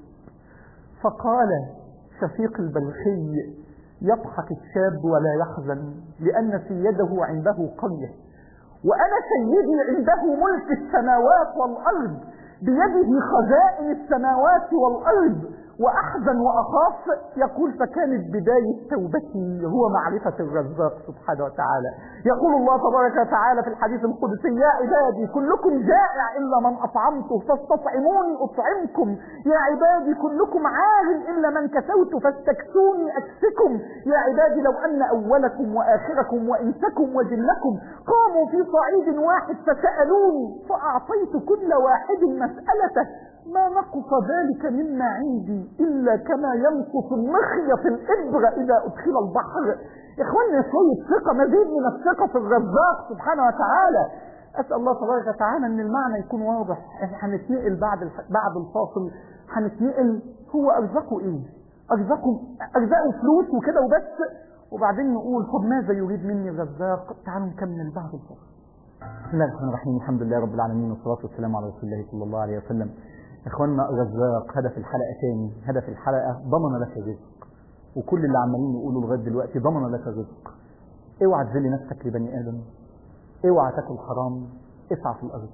فقال شفيق البلخي يضحك الشاب ولا يحزن لأن سيده عنده قرية وأنا سيدي عنده ملك السماوات والأرض بيده خزائن السماوات والأرض وأحزن وأخاف يقول فكانت بداية توبتي هو معرفة الرزاق سبحانه وتعالى يقول الله تبارك وتعالى في الحديث القدسي يا عبادي كلكم جائع إلا من أطعمته فاستطعموني أطعمكم يا عبادي كلكم عار إلا من كسوت فاستكسوني أكسكم يا عبادي لو أن أولكم وآخركم وإنسكم وجنكم قاموا في صعيد واحد فسألوني فأعطيت كل واحد مسألته ما نقص ذلك مما عندي إلا كما ينقص المخيط الإبرة إذا أدخل البحر إخواننا شوية ثقة مزيد من الثقة في الرزاق سبحانه وتعالى أسأل الله تبارك وتعالى أن المعنى يكون واضح إحنا هنتنقل بعد الح... بعد الفاصل هنتنقل هو أرزقه إيه؟ أرزقه أرزقه فلوس وكده وبس وبعدين نقول طب ماذا يريد مني الرزاق؟ تعالوا نكمل بعد الفاصل بسم الله الرحمن الرحيم الحمد لله رب العالمين والصلاة والسلام على رسول الله صلى الله عليه وسلم اخواننا الرزاق هدف الحلقة تاني هدف الحلقة ضمن لك الرزق وكل اللي عمالين يقولوا لغاية دلوقتي ضمن لك الرزق اوعى تذل نفسك لبني ادم اوعى تاكل حرام اسعى في الارض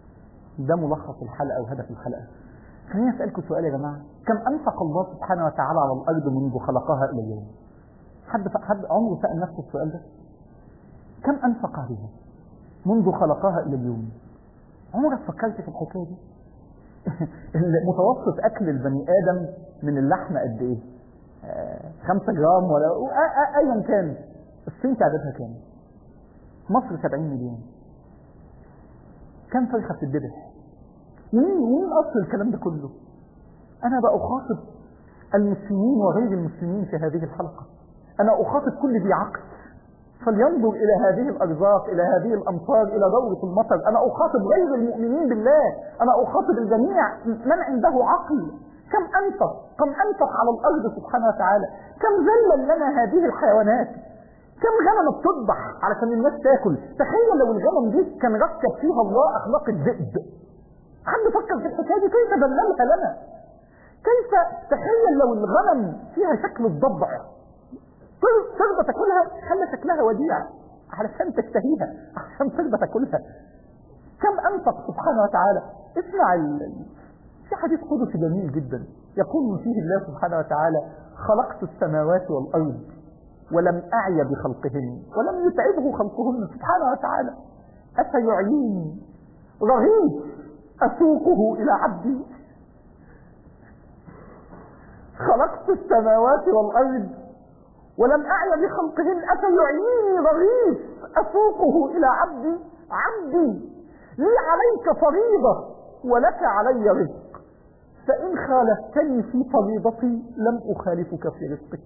ده ملخص الحلقة وهدف الحلقة خليني اسألكم سؤال يا جماعة كم انفق الله سبحانه وتعالى على الارض منذ خلقها الى اليوم حد حد عمره سأل نفسه السؤال ده كم انفق عليها منذ خلقها الى اليوم عمرك فكرت في الحكايه دي متوسط اكل البني ادم من اللحم قد ايه آه، خمسة جرام ولا آه، آه، ايا كان الصين تعدادها كام مصر 70 مليون كم فرخه بتتذبح مين مين اصل الكلام ده كله انا بقى اخاطب المسلمين وغير المسلمين في هذه الحلقه انا اخاطب كل ذي عقل فلينظر إلى هذه الأرزاق إلى هذه الأمطار إلى دورة المطر أنا أخاطب غير المؤمنين بالله أنا أخاطب الجميع من عنده عقل كم أنفق كم أنفق على الأرض سبحانه وتعالى كم ذلل لنا هذه الحيوانات كم غنم بتذبح علشان الناس تاكل تخيل لو الغنم دي كان ركب فيها الله أخلاق الذئب حد فكر في الحكاية دي كيف ذللها لنا كيف تخيل لو الغنم فيها شكل الضبع ترضى تاكلها خلى شكلها وديع علشان تشتهيها عشان ترضى تاكلها كم انفق سبحانه وتعالى اسمع ال... في حديث قدسي جميل جدا يقول فيه الله سبحانه وتعالى خلقت السماوات والارض ولم اعي بخلقهن ولم يتعبه خلقهن سبحانه وتعالى افيعيني رغيف اسوقه الى عبدي خلقت السماوات والارض ولم أعي بخلقهن أفيعيني رغيف أسوقه إلى عبدي عبدي لي عليك فريضة ولك علي رزق فإن خالفتني في فريضتي لم أخالفك في رزقك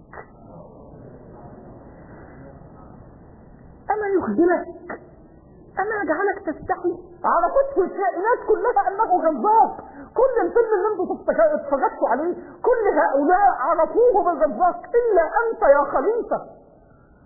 أما يخجلك أما أجعلك تستحي عرفته الكائنات كلها أنه رزاق كل الفيلم اللي انتوا اتفرجتوا عليه كل هؤلاء عرفوه بالرزاق إلا أنت يا خليفة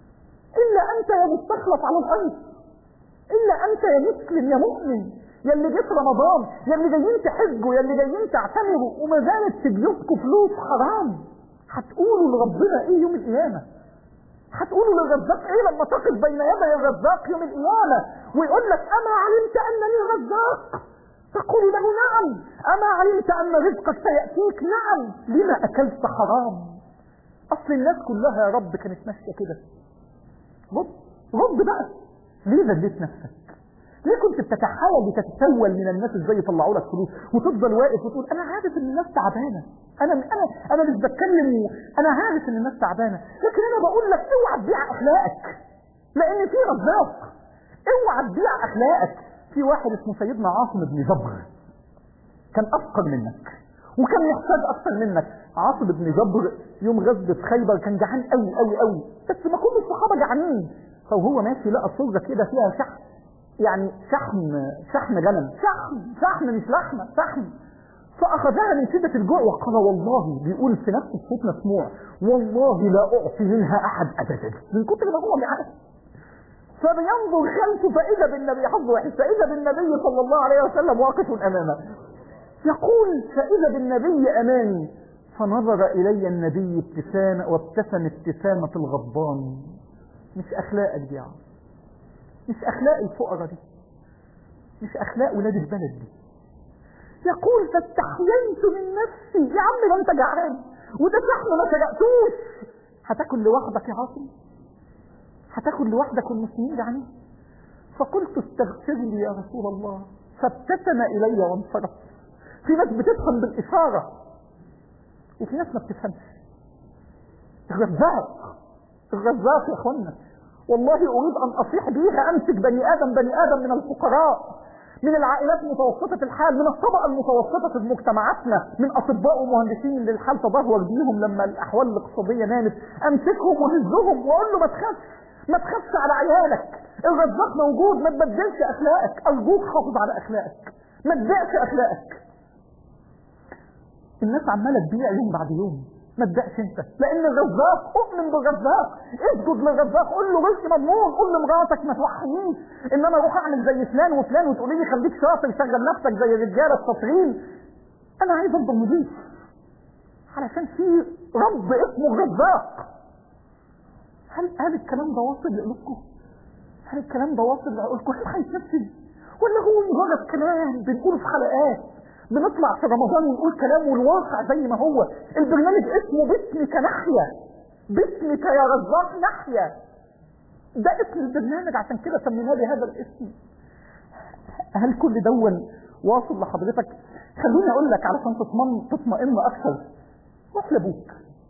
إلا أنت يا مستخلف على الأرض إلا أنت يا مسلم يا مؤمن يا اللي جيت رمضان يا اللي جايين تحجوا يا اللي جايين تعتمروا وما زالت في بيوتكم فلوس حرام هتقولوا لربنا ايه يوم القيامة هتقولوا للرزاق ايه لما تقف بين يدي الرزاق يوم القيامة ويقول لك اما علمت انني رزاق تقول له نعم اما علمت ان رزقك سيأتيك نعم لما اكلت حرام اصل الناس كلها يا رب كانت ماشية كده رد رد بقى ليه ذليت نفسك ليه كنت بتتحاول لتتسول من الناس ازاي يطلعوا لك فلوس وتفضل واقف وتقول انا عارف ان الناس تعبانه انا انا انا مش بتكلم و- انا عارف ان الناس تعبانه لكن انا بقول لك اوعى تبيع اخلاقك لان في رزاق اوعى تبيع اخلاقك في واحد اسمه سيدنا عاصم بن جبر كان افقر منك وكان محتاج اكتر منك عاصم بن جبر يوم غزوه خيبر كان جعان قوي قوي قوي بس ما كل الصحابه جعانين فهو ماشي لقى صوره كده فيها شحم يعني شحم شحم غنم شحم شحم مش لحمه شحم فاخذها من شده الجوع وقال والله بيقول في نفس الصوت مسموع والله لا اعطي منها احد ابدا من كتر ما هو جعان فبينظر خلفه فاذا بالنبي حظ وحش فاذا بالنبي صلى الله عليه وسلم واقف امامه يقول فإذا بالنبي أمامي فنظر إلي النبي ابتسامة وابتسم ابتسامة الغضبان مش أخلاقك دي يا عم مش أخلاق الفقراء دي مش أخلاق ولاد البلد دي يقول فاستحييت من نفسي يا عم ده أنت جعان وده شحن ما سرقتوش هتاكل لوحدك يا عاصم هتاكل لوحدك والمسلمين جعانين فقلت استغفر لي يا رسول الله فابتسم إلي وانصرف في ناس بتفهم بالإشارة وفي ناس ما بتفهمش الرزاق الرزاق يا اخوانا والله اريد ان اصيح بيها امسك بني ادم بني ادم من الفقراء من العائلات متوسطة الحال من الطبقة المتوسطة في مجتمعاتنا من أطباء ومهندسين اللي الحال تدهور بيهم لما الأحوال الاقتصادية نامت أمسكهم وهزهم وأقول له ما تخافش ما تخافش على عيالك الرزاق موجود ما تبدلش أخلاقك أرجوك حافظ على أخلاقك ما تبيعش أخلاقك الناس عمالة تبيع يوم بعد يوم ما تبيعش انت لان الرزاق اؤمن بالرزاق اسجد للرزاق قول له رزق مضمون قول لمراتك ما توحنيش ان انا اروح اعمل زي فلان وفلان وتقولي لي خليك شاطر شغل نفسك زي الرجاله الشاطرين انا عايز افضل نضيف علشان في رب اسمه الرزاق هل هل الكلام ده واصل لقلوبكم؟ هل الكلام ده واصل لعقولكم؟ هل هيتنفذ؟ ولا هو مجرد كلام بنقوله في حلقات بنطلع في رمضان ونقول كلام والواقع زي ما هو البرنامج اسمه باسمك نحيا باسمك يا رزاق نحيا ده اسم البرنامج عشان كده سميناه بهذا الاسم هل كل دون واصل لحضرتك خليني اقول لك علشان تطمن تطمئن اكثر روح لابوك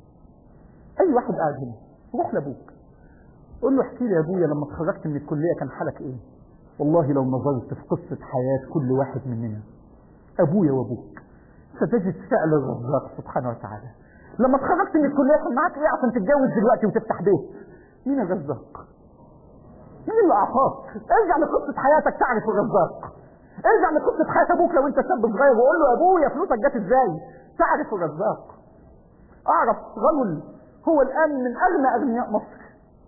اي واحد قاعد هنا روح لابوك قول له احكي لي يا ابويا لما اتخرجت من الكليه كان حالك ايه والله لو نظرت في قصه حياه كل واحد مننا ابويا وابوك ستجد فعل الرزاق سبحانه وتعالى لما اتخرجت من الكليه كان معاك ايه عشان تتجوز دلوقتي وتفتح بيت مين الرزاق مين اللي اعطاك ارجع لقصه حياتك تعرف الرزاق ارجع لقصه حياه ابوك لو انت شاب صغير وقول له يا ابويا فلوسك جت ازاي تعرف الرزاق اعرف رجل هو الان من اغنى اغنياء مصر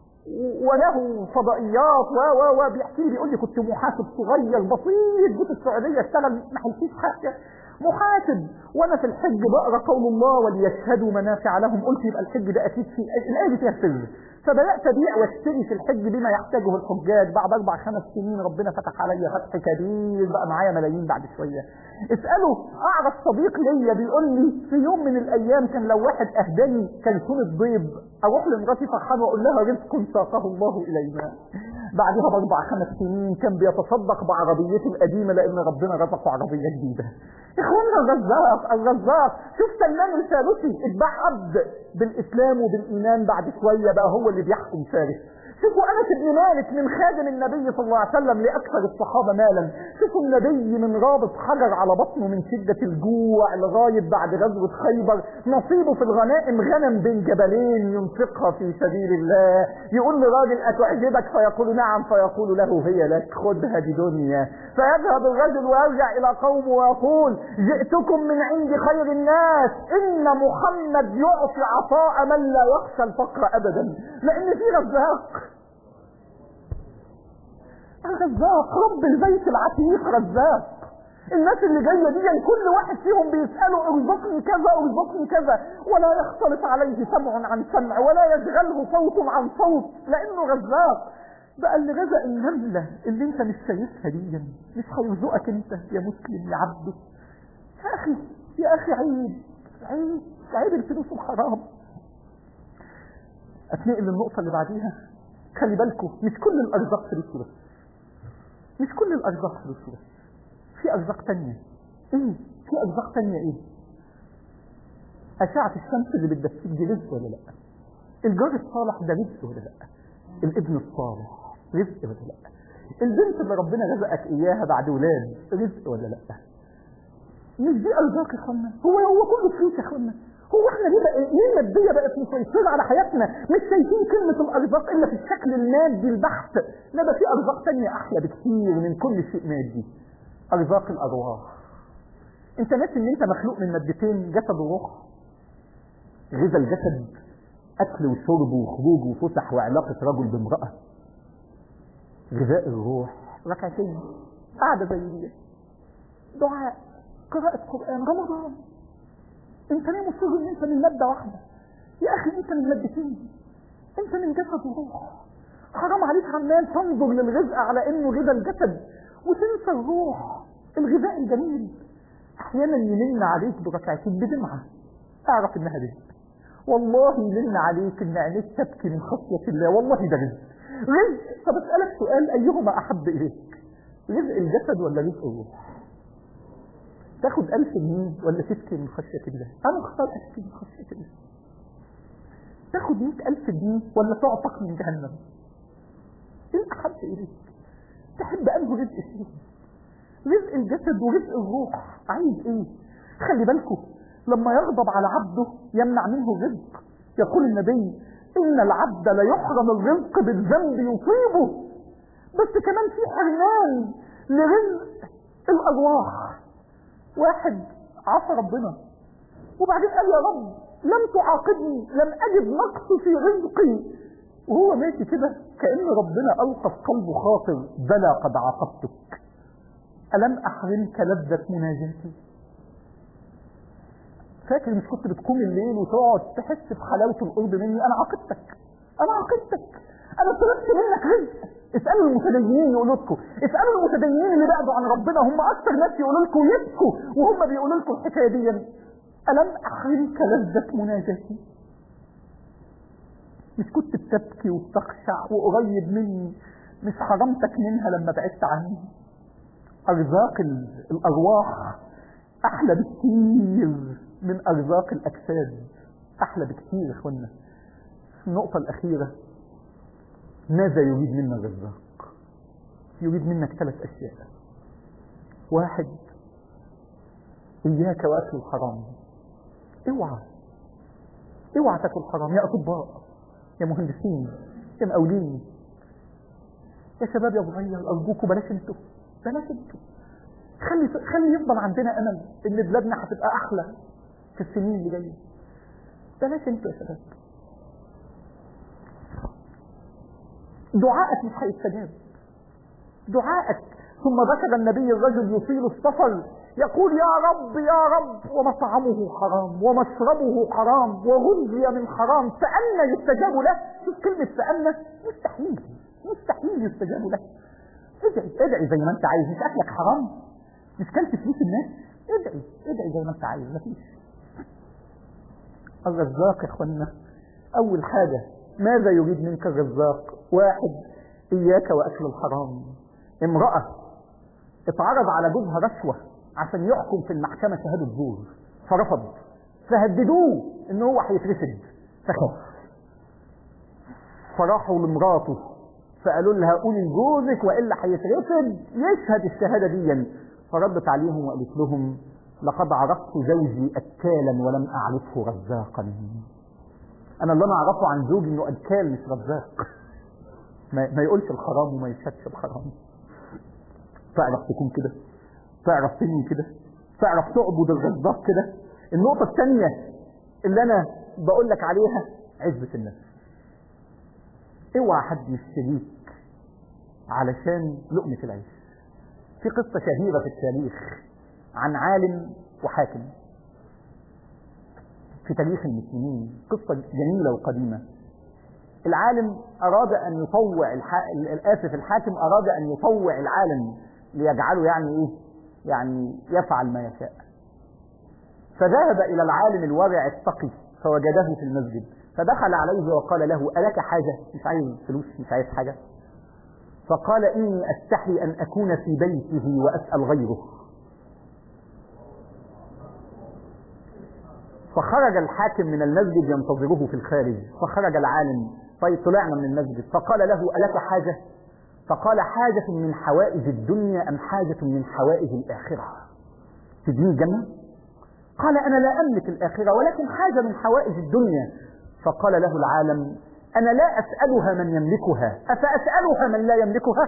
وله فضائيات و و و بيحكي لي بيقول لي كنت محاسب صغير بسيط جيت السعوديه اشتغل ما حلتيش حاجه محاسب وانا في الحج بقرا قول الله وليشهدوا منافع لهم قلت يبقى الحج ده اكيد في الايه دي فيها سر فبدات ابيع واشتري في الحج بما يحتاجه الحجاج بعد اربع خمس سنين ربنا فتح عليا فتح كبير بقى معايا ملايين بعد شويه اساله اعرف صديق ليا بيقول لي في يوم من الايام كان لو واحد اهداني كرتونه بيض اروح لمراتي فرحانه واقول لها رزق ساقه الله الينا بعدها باربع خمس سنين كان بيتصدق بعربيته القديمه لان ربنا رزقه عربيه جديده اخوانا الرزاق الرزاق شوف سلمان الفارسي اتباع عبد بالاسلام وبالايمان بعد شويه بقى هو اللي بيحكم فارس شوفوا انس بن مالك من خادم النبي صلى الله عليه وسلم لاكثر الصحابه مالا شوفوا النبي من رابط حجر على بطنه من شده الجوع لغايه بعد غزوه خيبر نصيبه في الغنائم غنم بين جبلين ينفقها في سبيل الله يقول لراجل اتعجبك فيقول نعم فيقول له هي لك خذها دي دنيا فيذهب الرجل ويرجع الى قومه ويقول جئتكم من عند خير الناس ان محمد يعطي عطاء من لا يخشى الفقر ابدا لان في رزاق الرزاق رب البيت العتيق رزاق الناس اللي جايه دي كل واحد فيهم بيساله ارزقني كذا ارزقني كذا ولا يختلط عليه سمع عن سمع ولا يشغله صوت عن صوت لانه رزاق بقى اللي رزق النملة اللي انت مش شايفها دي مش هيرزقك انت يا مسلم يا عبده يا اخي يا اخي عيب عيب عيب الفلوس الحرام اتنقل للنقطة اللي بعديها خلي بالكم مش كل الارزاق فلوس بس مش كل الارزاق فلوس بس في ارزاق تانية ايه في ارزاق تانية ايه اشعة الشمس اللي بتدفيك دي رزق ولا لا الجار الصالح ده رزق ولا لا الابن الصالح رزق ولا لا البنت اللي ربنا رزقك اياها بعد ولاد رزق ولا لا مش دي ارزاق يا اخوانا هو هو كله فلوس يا اخوانا هو احنا ليه بقى ليه الماديه بقت مسيطره على حياتنا مش شايفين كلمه الارزاق الا في الشكل المادي البحت لا ده في ارزاق تانية احلى بكتير من كل شيء مادي ارزاق الارواح انت ناسي ان انت مخلوق من مادتين جسد وروح غذا الجسد اكل وشرب وخروج وفسح وعلاقه رجل بامراه غذاء الروح ركعتين قاعده زي دي دعاء قراءة قرآن رمضان انت ليه مصر ان انت من مادة واحدة يا اخي انت من مادتين انت من جسد وروح حرام عليك عمال تنظر للرزق على انه غذاء الجسد وتنسى الروح الغذاء الجميل احيانا يمن عليك بركعتين بدمعة اعرف انها رزق والله يمن عليك ان عينيك تبكي من خشية الله والله ده رزق رزق طب اسألك سؤال ايهما احب اليك رزق الجسد ولا رزق الروح تاخد ألف جنيه ولا تبكي من خشية الله أنا اختار أبكي من خشية الله تاخد مئة ألف جنيه ولا تعتق من جهنم إيه أحب إليك تحب أنه رزق فيه رزق الجسد ورزق الروح عايز إيه خلي بالكم لما يغضب على عبده يمنع منه الرزق يقول النبي إن العبد لا يحرم الرزق بالذنب يصيبه بس كمان في حرمان لرزق الأرواح واحد عصى ربنا وبعدين قال يا رب لم تعاقبني لم أجد نقص في رزقي وهو ماشي كده كأن ربنا ألقى في قلبه خاطر بلى قد عاقبتك ألم أحرمك لذة مناجاتي فاكر مش كنت بتقوم الليل وتقعد تحس بحلاوة القرب مني أنا عاقبتك أنا عاقبتك أنا طلبت منك رزق اسألوا المتدينين يقولوا لكم اسألوا المتدينين اللي بعدوا عن ربنا هم أكثر ناس يقولوا لكم يبكوا وهم بيقولوا لكم الحكاية دي ألم أحرمك لذة مناجاتي مش كنت بتبكي وبتخشع وقريب مني مش حرمتك منها لما بعدت عني أرزاق الأرواح أحلى بكتير من أرزاق الأجساد أحلى بكتير يا إخوانا النقطة الأخيرة ماذا يريد منا الرزاق يريد منك ثلاث أشياء واحد إياك وأكل الحرام اوعى اوعى تاكل حرام يا أطباء يا مهندسين يا مقاولين يا شباب يا صغير أرجوكوا بلاش انتوا بلاش انتوا خلي خلي يفضل عندنا أمل إن بلادنا هتبقى أحلى في السنين اللي جاية بلاش انتوا يا شباب دعائك مش هيستجاب دعائك ثم ذكر النبي الرجل يطيل السفر يقول يا رب يا رب ومطعمه حرام ومشربه حرام وغذي من حرام فأنا يستجاب له شوف كلمة فأنا مستحيل مستحيل يستجاب له ادعي ادعي زي ما انت عايز مش اكلك حرام مش كلت فلوس الناس ادعي ادعي زي ما انت عايز مفيش الرزاق يا اخوانا اول حاجة ماذا يريد منك الرزاق واحد اياك واكل الحرام امرأة اتعرض على جوزها رشوة عشان يحكم في المحكمة شهادة زور فرفض فهددوه ان هو هيترفد فخاف فراحوا لمراته فقالوا لها قولي لجوزك والا هيترفد يشهد الشهاده دي فردت عليهم وقالت لهم لقد عرفت زوجي اكالا ولم اعرفه رزاقا انا اللي انا اعرفه عن زوجي انه اكال مش رزاق ما, ما يقولش الحرام وما يشهدش الحرام تعرف تكون كده تعرف تنوي كده تعرف تعبد الرزاق كده النقطه الثانيه اللي انا بقول لك عليها عزه النفس اوعى حد يشتريك علشان لقمة العيش في قصة شهيرة في التاريخ عن عالم وحاكم في تاريخ المسلمين قصة جميلة وقديمة العالم أراد أن يطوع الح... الآسف الحاكم أراد أن يطوع العالم ليجعله يعني إيه يعني يفعل ما يشاء فذهب إلى العالم الورع التقي فوجده في المسجد فدخل عليه وقال له ألك حاجة مش عايز فلوس مش عايز حاجة فقال إني أستحي أن أكون في بيته وأسأل غيره فخرج الحاكم من المسجد ينتظره في الخارج فخرج العالم طيب طلعنا من المسجد فقال له ألك حاجة فقال حاجة من حوائج الدنيا أم حاجة من حوائج الآخرة تدين الجنة قال أنا لا أملك الآخرة ولكن حاجة من حوائج الدنيا فقال له العالم أنا لا أسألها من يملكها أفأسألها من لا يملكها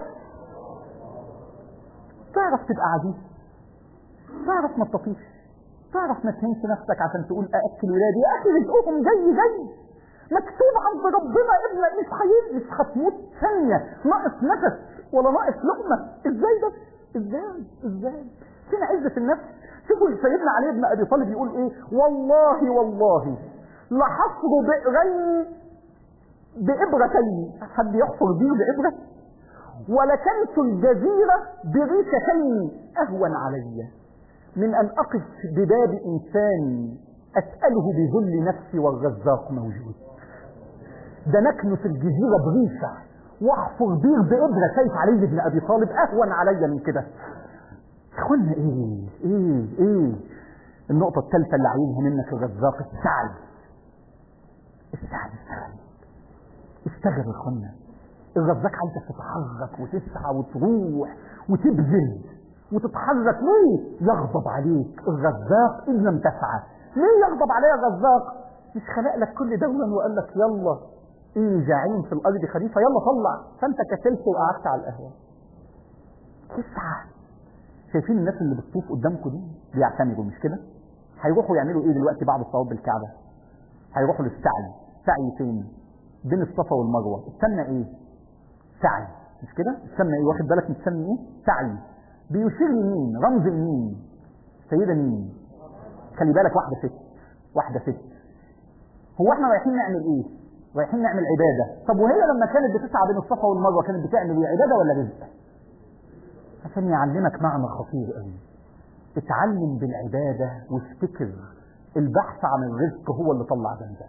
تعرف تبقى عزيز تعرف ما تطيش تعرف ما تهنش نفسك عشان تقول أأكل ولادي يا أخي رزقهم جاي جاي مكتوب عند ربنا ابنك مش هيجي مش هتموت ثانية ناقص نفس ولا ناقص لقمة ازاي ده ازاي ازاي فين عزة النفس شوفوا سيدنا علي بن ابي طالب يقول ايه والله والله لحصر بئرين بإبرتين حد يحفر بيه بإبرة ولكنت الجزيرة بريشتين أهون علي من أن أقف بباب إنسان أسأله بذل نفسي والرزاق موجود ده نكنس الجزيرة بريشة واحفر بير بإبرة سيف علي بن أبي طالب أهون علي من كده اخوانا ايه ايه ايه النقطة الثالثة اللي عايزها منك الرزاق السعي السعي السعي اشتغل يا اخوانا الرزاق عايزك تتحرك وتسعى وتروح وتبذل وتتحرك ليه يغضب عليك الرزاق ان لم تسعى ليه يغضب عليا الرزاق مش خلق لك كل دولا وقال لك يلا اني جاعل في الارض خليفه يلا طلع فانت كسلت وقعدت على القهوه تسعى شايفين الناس اللي بتطوف قدامكم دي بيعتمدوا مش كده هيروحوا يعملوا ايه دلوقتي بعد الصواب بالكعبه هيروحوا للسعي سعي فين بين الصفا والمروه استنى ايه سعي مش كده استنى ايه واخد بالك مستني ايه سعي بيشير لمين رمز لمين سيده مين خلي بالك واحده ست واحده ست هو احنا رايحين نعمل ايه رايحين نعمل عباده طب وهي لما كانت بتسعى بين الصفا والمروه كانت بتعمل ايه عباده ولا رزق عشان يعلمك معنى خطير قوي اتعلم بالعبادة وافتكر البحث عن الرزق هو اللي طلع ده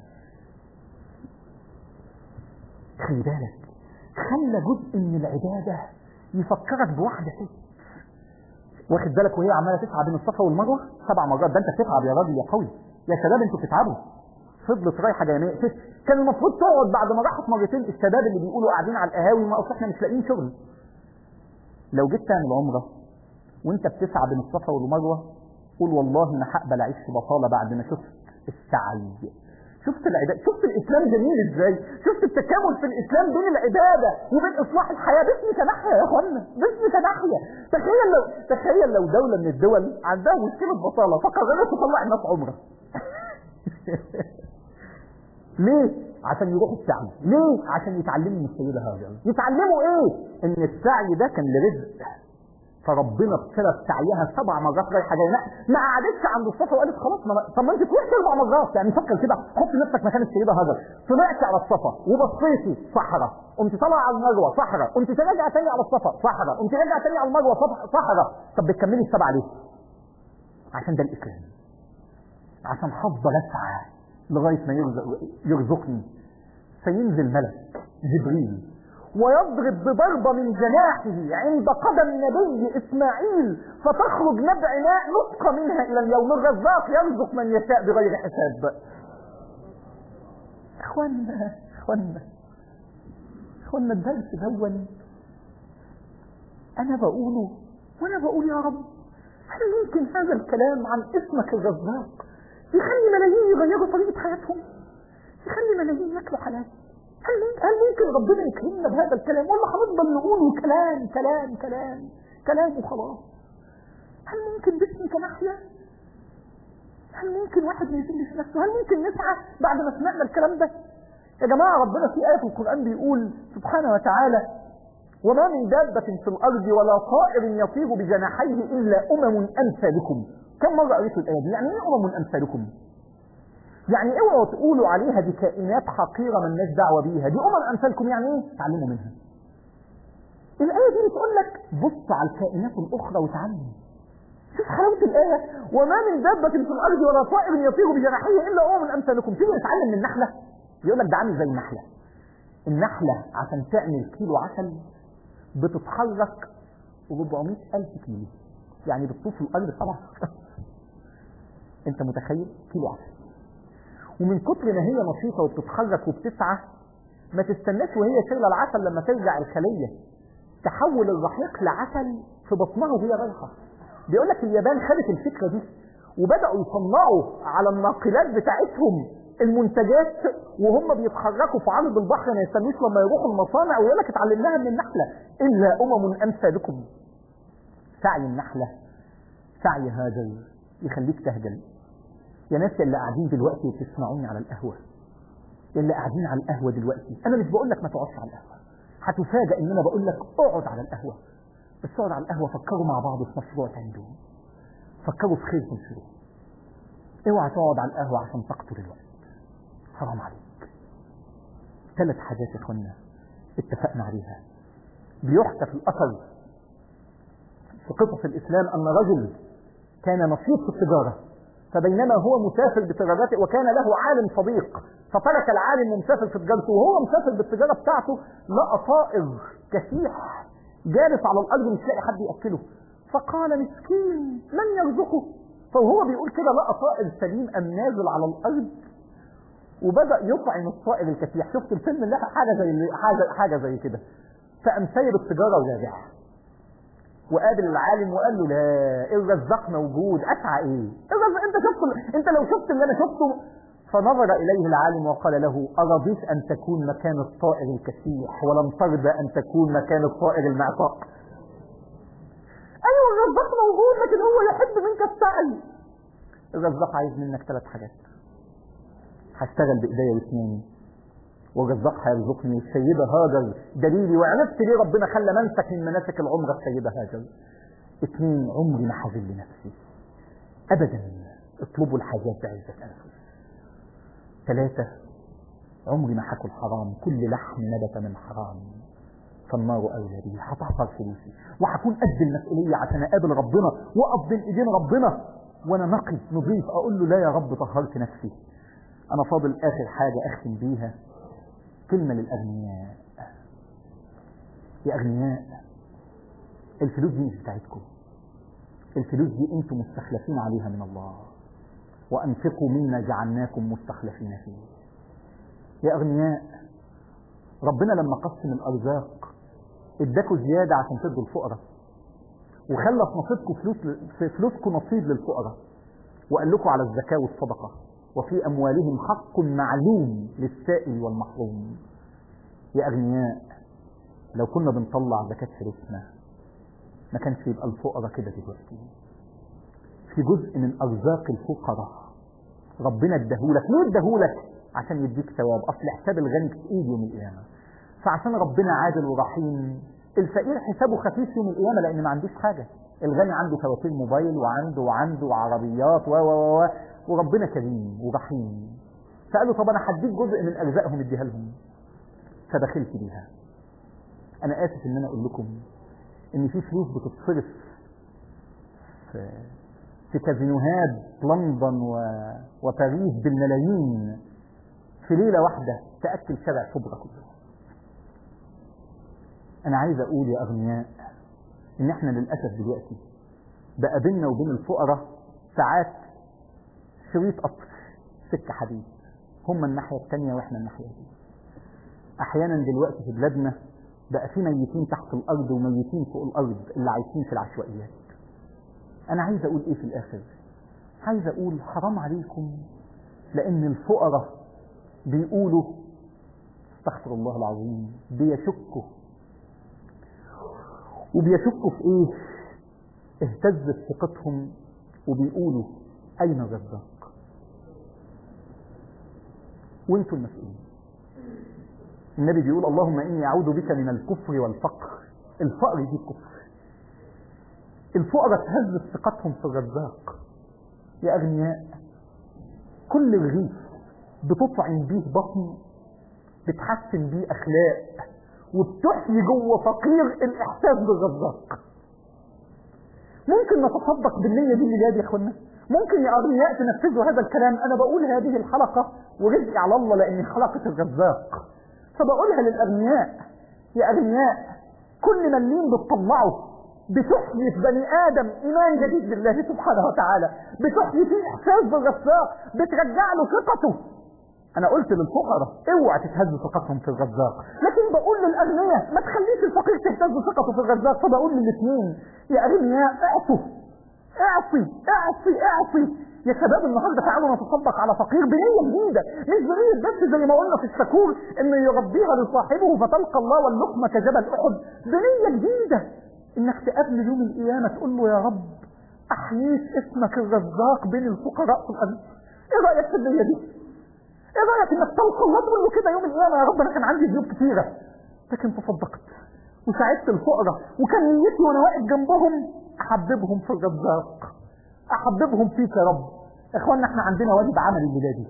خلي بالك خلى جزء من العبادة يفكرك بواحدة ست واخد بالك وهي عمالة تسعى بين الصفا والمروة سبع مرات ده انت بتتعب يا راجل يا قوي يا شباب انتوا بتتعبوا فضلت رايحه جايه ست كان المفروض تقعد بعد ما راحت مرتين الشباب اللي بيقولوا قاعدين على القهاوي ما اصل احنا مش لاقيين شغل لو جيت تعمل عمره وانت بتسعى بين الصفا والمروه قول والله انا هقبل اعيش في بطاله بعد ما شفت السعي شفت العباده شفت الاسلام جميل ازاي شفت التكامل في الاسلام بين العباده وبين اصلاح الحياه باسمك ناحيه يا اخوانا باسمك ناحيه تخيل لو تخيل لو دوله من الدول عندها مشكله بطاله فقررت تطلع الناس عمره ليه عشان يروحوا السعي ليه عشان يتعلموا من السيده هاجر يتعلموا ايه ان السعي ده كان لرزق فربنا ابتلى سعيها سبع مرات رايحه جايه ما قعدتش عند الصفا وقالت خلاص ما طب ما انت تروح اربع مرات يعني فكر كده حط نفسك مكان السيده هاجر طلعت على الصفا وبصيتي صحراء قمت طالعه على المروه صحراء قمت راجعه تاني على الصفا صحراء قمت راجعه تاني على المروه صحراء طب بتكملي السبعه ليه؟ عشان ده الاسلام عشان هفضل اسعى لغايه ما يرزق يرزقني فينزل ملك جبريل ويضرب بضربة من جناحه عند قدم نبي إسماعيل فتخرج نبع ماء نسقى منها إلى اليوم الرزاق يرزق من يشاء بغير حساب إخوانا إخوانا إخوانا الدرس دون أنا بقوله وأنا بقول يا رب هل ممكن هذا الكلام عن اسمك الرزاق يخلي ملايين يغيروا طريقة حياتهم يخلي ملايين ياكلوا حلال هل هل ممكن ربنا يكرمنا بهذا الكلام ولا هنفضل نقوله كلام كلام كلام كلام وخلاص هل ممكن باسمك نحيا هل ممكن واحد ما يذلش نفسه هل ممكن نسعى بعد ما سمعنا الكلام ده يا جماعة ربنا في آية في القرآن بيقول سبحانه وتعالى وما من دابة في الأرض ولا طائر يطير بجناحيه إلا أمم أمثالكم كم مرة قريت الآية دي يعني إيه أمم أمثالكم يعني اوعوا تقولوا عليها دي كائنات حقيرة ملناش دعوة بيها دي أمم أمثالكم يعني إيه تعلموا منها الآية دي بتقول لك بص على الكائنات الأخرى وتعلم شوف حلاوة الآية وما من دابة في الأرض ولا طائر يطير بجناحيه إلا أمم أمثالكم تيجي نتعلم من النحلة يقول لك ده عامل زي النحلة النحلة عشان تعمل كيلو عسل بتتحرك 400 ألف كيلو يعني بتطوف الأرض طبعا أنت متخيل كيلو عسل ومن كتر ما هي نشيطة وبتتحرك وبتسعى ما تستناش وهي شايلة العسل لما ترجع الخلية تحول الرحيق لعسل في بطنها وهي رايحة بيقول لك اليابان خدت الفكرة دي وبدأوا يصنعوا على الناقلات بتاعتهم المنتجات وهم بيتحركوا في عرض البحر ما يستنوش لما يروحوا المصانع ويقول لك اتعلمناها من النحلة إلا أمم أمثالكم سعي النحلة سعي هاجر يخليك تهجل يا ناس اللي قاعدين دلوقتي وبتسمعوني على القهوة اللي قاعدين على القهوة دلوقتي أنا مش بقول لك ما تقعدش على القهوة هتفاجئ إن أنا بقول لك اقعد على القهوة بس اقعد على القهوة فكروا مع بعض في مشروع تعملوه فكروا في خير تنشروه اوعى تقعد على القهوة عشان تقتل الوقت حرام عليك ثلاث حاجات يا اخوانا اتفقنا عليها بيحكى في الاثر في قصص الاسلام ان رجل كان نشيط في التجاره فبينما هو مسافر بتجارته وكان له عالم صديق فترك العالم ومسافر في تجارته وهو مسافر بالتجاره بتاعته لقى طائر كسيح جالس على الارض مش لاقي حد ياكله فقال مسكين من يرزقه فهو بيقول كده لقى طائر سليم ام نازل على الارض وبدا يطعم الطائر الكسيح شفت الفيلم اللي حاجه زي حاجه حاجه زي كده فقام سايب التجاره وراجع وقابل العالم وقال له لا الرزاق موجود اسعى ايه الرزاق انت شفت انت لو شفت اللي انا شفته فنظر اليه العالم وقال له ارضيت ان تكون مكان الطائر الكسيح ولم ترضى ان تكون مكان الطائر المعطاء ايوه الرزاق موجود لكن هو يحب منك السعي الرزاق عايز منك ثلاث حاجات هشتغل بايديا واسناني والرزاق هيرزقني السيدة هاجر دليلي وعرفت ليه ربنا خلى منسك من مناسك العمرة السيدة هاجر اثنين عمري ما هذل نفسي ابدا اطلبوا الحاجات بعزة انفس ثلاثة عمري ما هاكل حرام كل لحم نبت من حرام فالنار اولى به هتحصل فلوسي وهكون قد المسؤولية عشان اقابل ربنا واقف بين ايدين ربنا وانا نقي نظيف اقول له لا يا رب طهرت نفسي انا فاضل اخر حاجة اختم بيها كلمة للاغنياء يا اغنياء الفلوس دي مش بتاعتكم الفلوس دي انتم مستخلفين عليها من الله وانفقوا مما جعلناكم مستخلفين فيه يا اغنياء ربنا لما قسم الارزاق اداكوا زيادة عشان تدوا الفقراء وخلى في نصيبكم فلوس في فلوسكم نصيب للفقراء وقال لكم على الزكاة والصدقة وفي أموالهم حق معلوم للسائل والمحروم يا أغنياء لو كنا بنطلع زكاة فلوسنا ما كانش يبقى الفقراء كده دلوقتي في جزء من أرزاق الفقراء ربنا اداهولك ليه اداهولك عشان يديك ثواب أصل حساب الغني تقيل يوم القيامة فعشان ربنا عادل ورحيم الفقير حسابه خفيف يوم القيامة لأن ما عندوش حاجة الغني عنده فواتير موبايل وعنده وعنده عربيات و و و وربنا كريم ورحيم فقالوا طب انا هديك جزء من ارزاقهم اديها لهم فدخلت بيها انا اسف ان انا اقول لكم ان في فلوس بتتصرف في, في كازينوهات لندن و... وباريس بالملايين في ليله واحده تاكل شارع شبرا كله انا عايز اقول يا اغنياء ان احنا للاسف دلوقتي بقى بيننا وبين الفقراء ساعات شريط قطر سكه حديد هم الناحيه الثانيه واحنا الناحيه دي احيانا دلوقتي في بلادنا بقى في ميتين تحت الارض وميتين فوق الارض اللي عايشين في العشوائيات انا عايز اقول ايه في الاخر عايز اقول حرام عليكم لان الفقراء بيقولوا استغفر الله العظيم بيشكوا وبيشكوا في ايه اهتزت ثقتهم وبيقولوا اين الرزاق وانتوا المسؤولين النبي بيقول اللهم اني اعوذ بك من الكفر والفقر الفقر دي كفر الفقراء تهز ثقتهم في الرزاق يا أغنياء كل رغيف بتطعم بيه بطن بتحسن بيه أخلاق وبتحيي جوه فقير الإحساس بالرزاق ممكن نتصدق بالنية دي اللي يا اخوانا ممكن يا أغنياء تنفذوا هذا الكلام أنا بقول هذه الحلقة ورزقي على الله لأني حلقة الرزاق فبقولها للأغنياء يا أغنياء كل مليم بتطلعه بتحيي في بني آدم إيمان جديد بالله سبحانه وتعالى بتحيي فيه إحساس بالرزاق بترجع له ثقته أنا قلت للفقراء اوعى تتهز ثقتهم في الرزاق لكن بقول للأغنياء ما تخليش الفقير تهتز ثقته في الرزاق فبقول للاثنين يا أغنياء اعطوا اعطي اعطي اعطي يا شباب النهارده تعالوا نتصدق على فقير بنيه جديده مش بنيه بس زي ما قلنا في الشكور انه يربيها لصاحبه فتلقى الله واللقمه كجبل احد بنيه جديده انك تقابل يوم القيامه تقول له يا رب احييت اسمك الرزاق بين الفقراء في الارض ايه رايك في النيه دي؟ ايه رايك انك تلقى الله تقول له كده يوم القيامه يا رب انا كان عندي ذنوب كثيره لكن تصدقت وساعدت الفقراء وكان نيتي وانا واقف جنبهم احببهم في الرزاق احببهم فيك يا رب اخوانا احنا عندنا واجب عمل الليله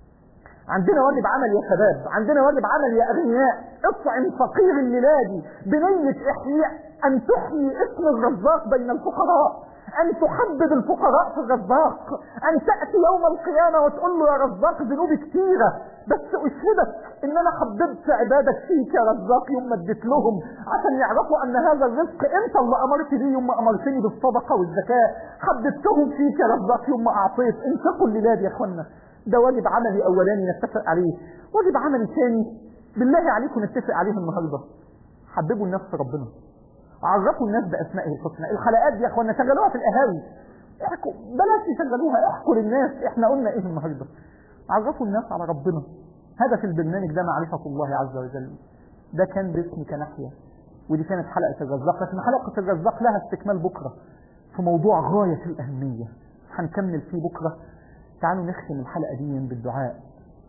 عندنا واجب عمل يا شباب عندنا واجب عمل يا اغنياء اطعم فقير الليله بنيه احياء ان تحيي اسم الرزاق بين الفقراء ان تحبب الفقراء في الرزاق ان تأتي يوم القيامة وتقول له يا رزاق ذنوبي كتيرة بس اشهدك ان انا حببت عبادك فيك يا رزاق يوم ما اديت لهم عشان يعرفوا ان هذا الرزق انت اللي امرت بيه يوم ما امرتني بالصدقة والزكاة حببتهم فيك يا رزاق يوم ما اعطيت انفقوا الليلاد يا اخوانا ده واجب عملي اولاني نتفق عليه واجب عملي ثاني بالله عليكم نتفق عليه النهارده حببوا الناس في ربنا عرفوا الناس باسمائه الحسنى الحلقات دي يا اخوانا شغلوها في القهاوي احكوا بلاش تشغلوها احكوا للناس احنا قلنا ايه النهارده عرفوا الناس على ربنا هدف البرنامج ده معرفة الله عز وجل ده كان باسمي كناحية ودي كانت حلقة الرزاق لكن حلقة الرزاق لها استكمال بكرة في موضوع غاية في الأهمية هنكمل فيه بكرة تعالوا نختم الحلقة دي بالدعاء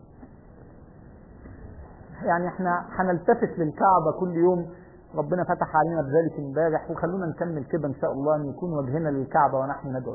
يعني احنا هنلتفت للكعبة كل يوم ربنا فتح علينا بذلك امبارح وخلونا نكمل كده ان شاء الله ان يكون وجهنا للكعبة ونحن ندعو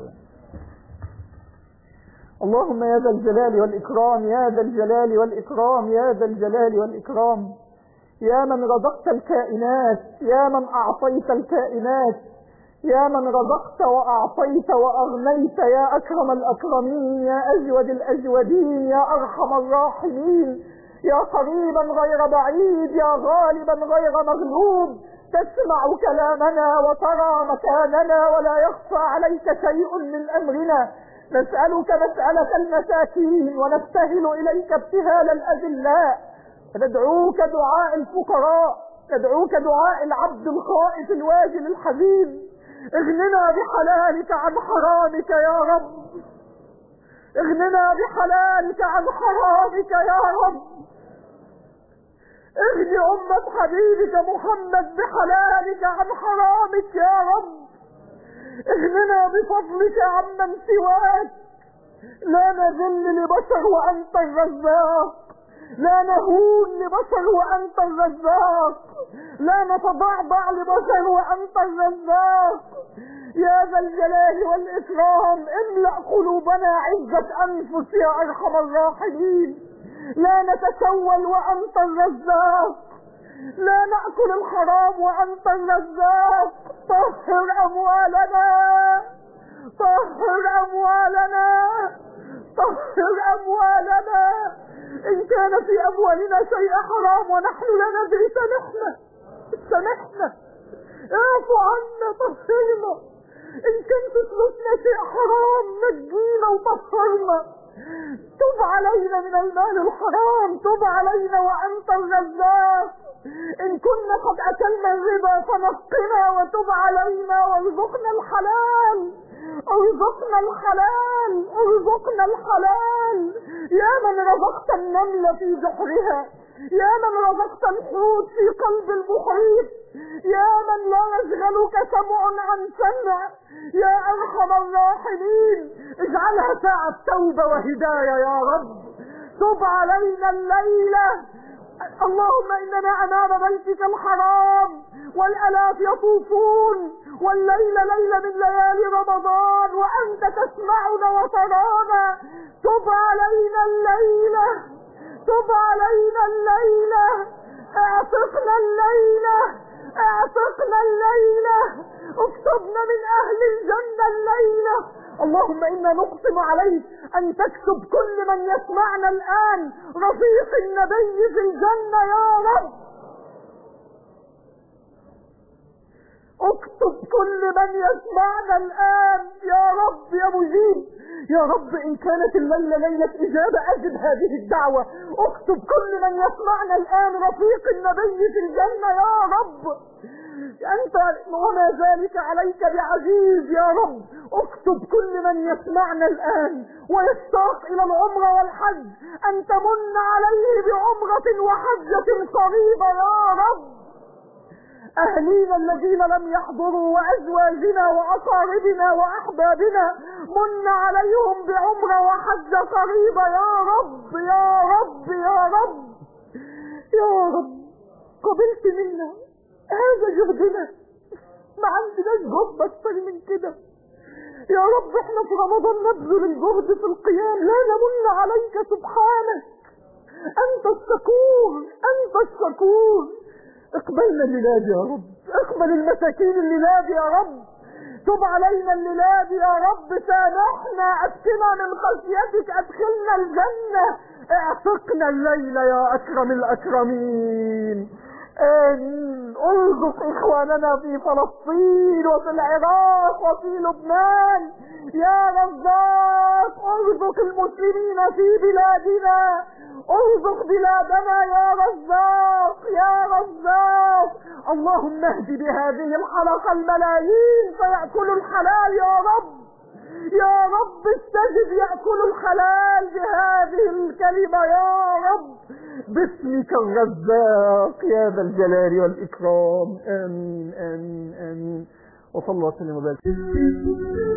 اللهم يا ذا الجلال والإكرام يا ذا الجلال والإكرام يا ذا الجلال والإكرام يا من رزقت الكائنات يا من أعطيت الكائنات يا من رزقت وأعطيت وأغنيت يا أكرم الأكرمين يا أجود الأجودين يا أرحم الراحمين يا قريبا غير بعيد يا غالبا غير مغلوب تسمع كلامنا وترى مكاننا ولا يخفى عليك شيء من أمرنا نسألك مسألة المساكين ونبتهل إليك ابتهال الأذلاء ندعوك دعاء الفقراء ندعوك دعاء العبد الخائف الواجل الحزين اغننا بحلالك عن حرامك يا رب اغننا بحلالك عن حرامك يا رب اغني أمة حبيبك محمد بحلالك عن حرامك يا رب اغننا بفضلك عمن سواك لا نذل لبشر وأنت الرزاق لا نهون لبشر وأنت الرزاق لا نتضعضع لبشر وأنت الرزاق يا ذا الجلال والإكرام املأ قلوبنا عزة أنفس يا أرحم الراحمين لا نتسول وأنت الرزاق لا نأكل الحرام وأنت الرزاق طهر أموالنا طهر أموالنا طهر أموالنا إن كان في أموالنا شيء حرام ونحن لا ندري سامحنا سامحنا اعفو عنا طهرنا إن كان في فلوسنا شيء حرام نجينا وطهرنا تب علينا من المال الحرام تب علينا وأنت الرزاق إن كنا قد أكلنا الربا فنقنا وتب علينا وارزقنا الحلال ارزقنا الحلال ارزقنا الحلال يا من رزقت النملة في جحرها يا من رزقت الحوت في قلب المحيط يا من لا يشغلك سمع عن سمع يا ارحم الراحمين اجعلها ساعة توبة وهداية يا رب تب علينا الليلة اللهم إننا أمام بيتك الحرام والألاف يطوفون والليل ليل من ليالي رمضان وأنت تسمعنا وترانا تب علينا الليلة تب علينا الليلة اعتقنا الليلة اعتقنا الليلة اكتبنا من أهل الجنة الليلة اللهم إنا نقسم عليك أن تكتب كل من يسمعنا الآن رفيق النبي في الجنة يا رب اكتب كل من يسمعنا الآن يا رب يا مجيب يا رب إن كانت الليلة ليلة إجابة أجب هذه الدعوة اكتب كل من يسمعنا الآن رفيق النبي في الجنة يا رب أنت وما ذلك عليك بعزيز يا رب اكتب كل من يسمعنا الآن ويشتاق إلى العمرة والحج أن تمن عليه بعمرة وحجة قريبة يا رب أهلينا الذين لم يحضروا وأزواجنا وأقاربنا وأحبابنا من عليهم بعمرة وحجة قريبة يا رب يا رب يا رب يا رب قبلت منا هذا جهدنا ما عندناش جهد أكتر من كده يا رب احنا في رمضان نبذل الجهد في القيام لا نمن عليك سبحانك أنت الشكور أنت الشكور اقبلنا الليلاد يا رب اقبل المساكين الليلاد يا رب تب علينا الليلاد يا رب سامحنا أسكنا من خشيتك أدخلنا الجنة اعتقنا الليلة يا أكرم الأكرمين آمين ارزق إخواننا في فلسطين وفي العراق وفي لبنان يا رزاق ارزق المسلمين في بلادنا ارزق بلادنا يا رزاق يا رزاق اللهم اهد بهذه الحلقة الملايين فيأكلوا الحلال يا رب يا رب استجب يأكل الحلال بهذه الكلمة يا رب باسمك الرزاق يا ذا الجلال والإكرام آمين آمين آمين وصلى الله وسلم وبارك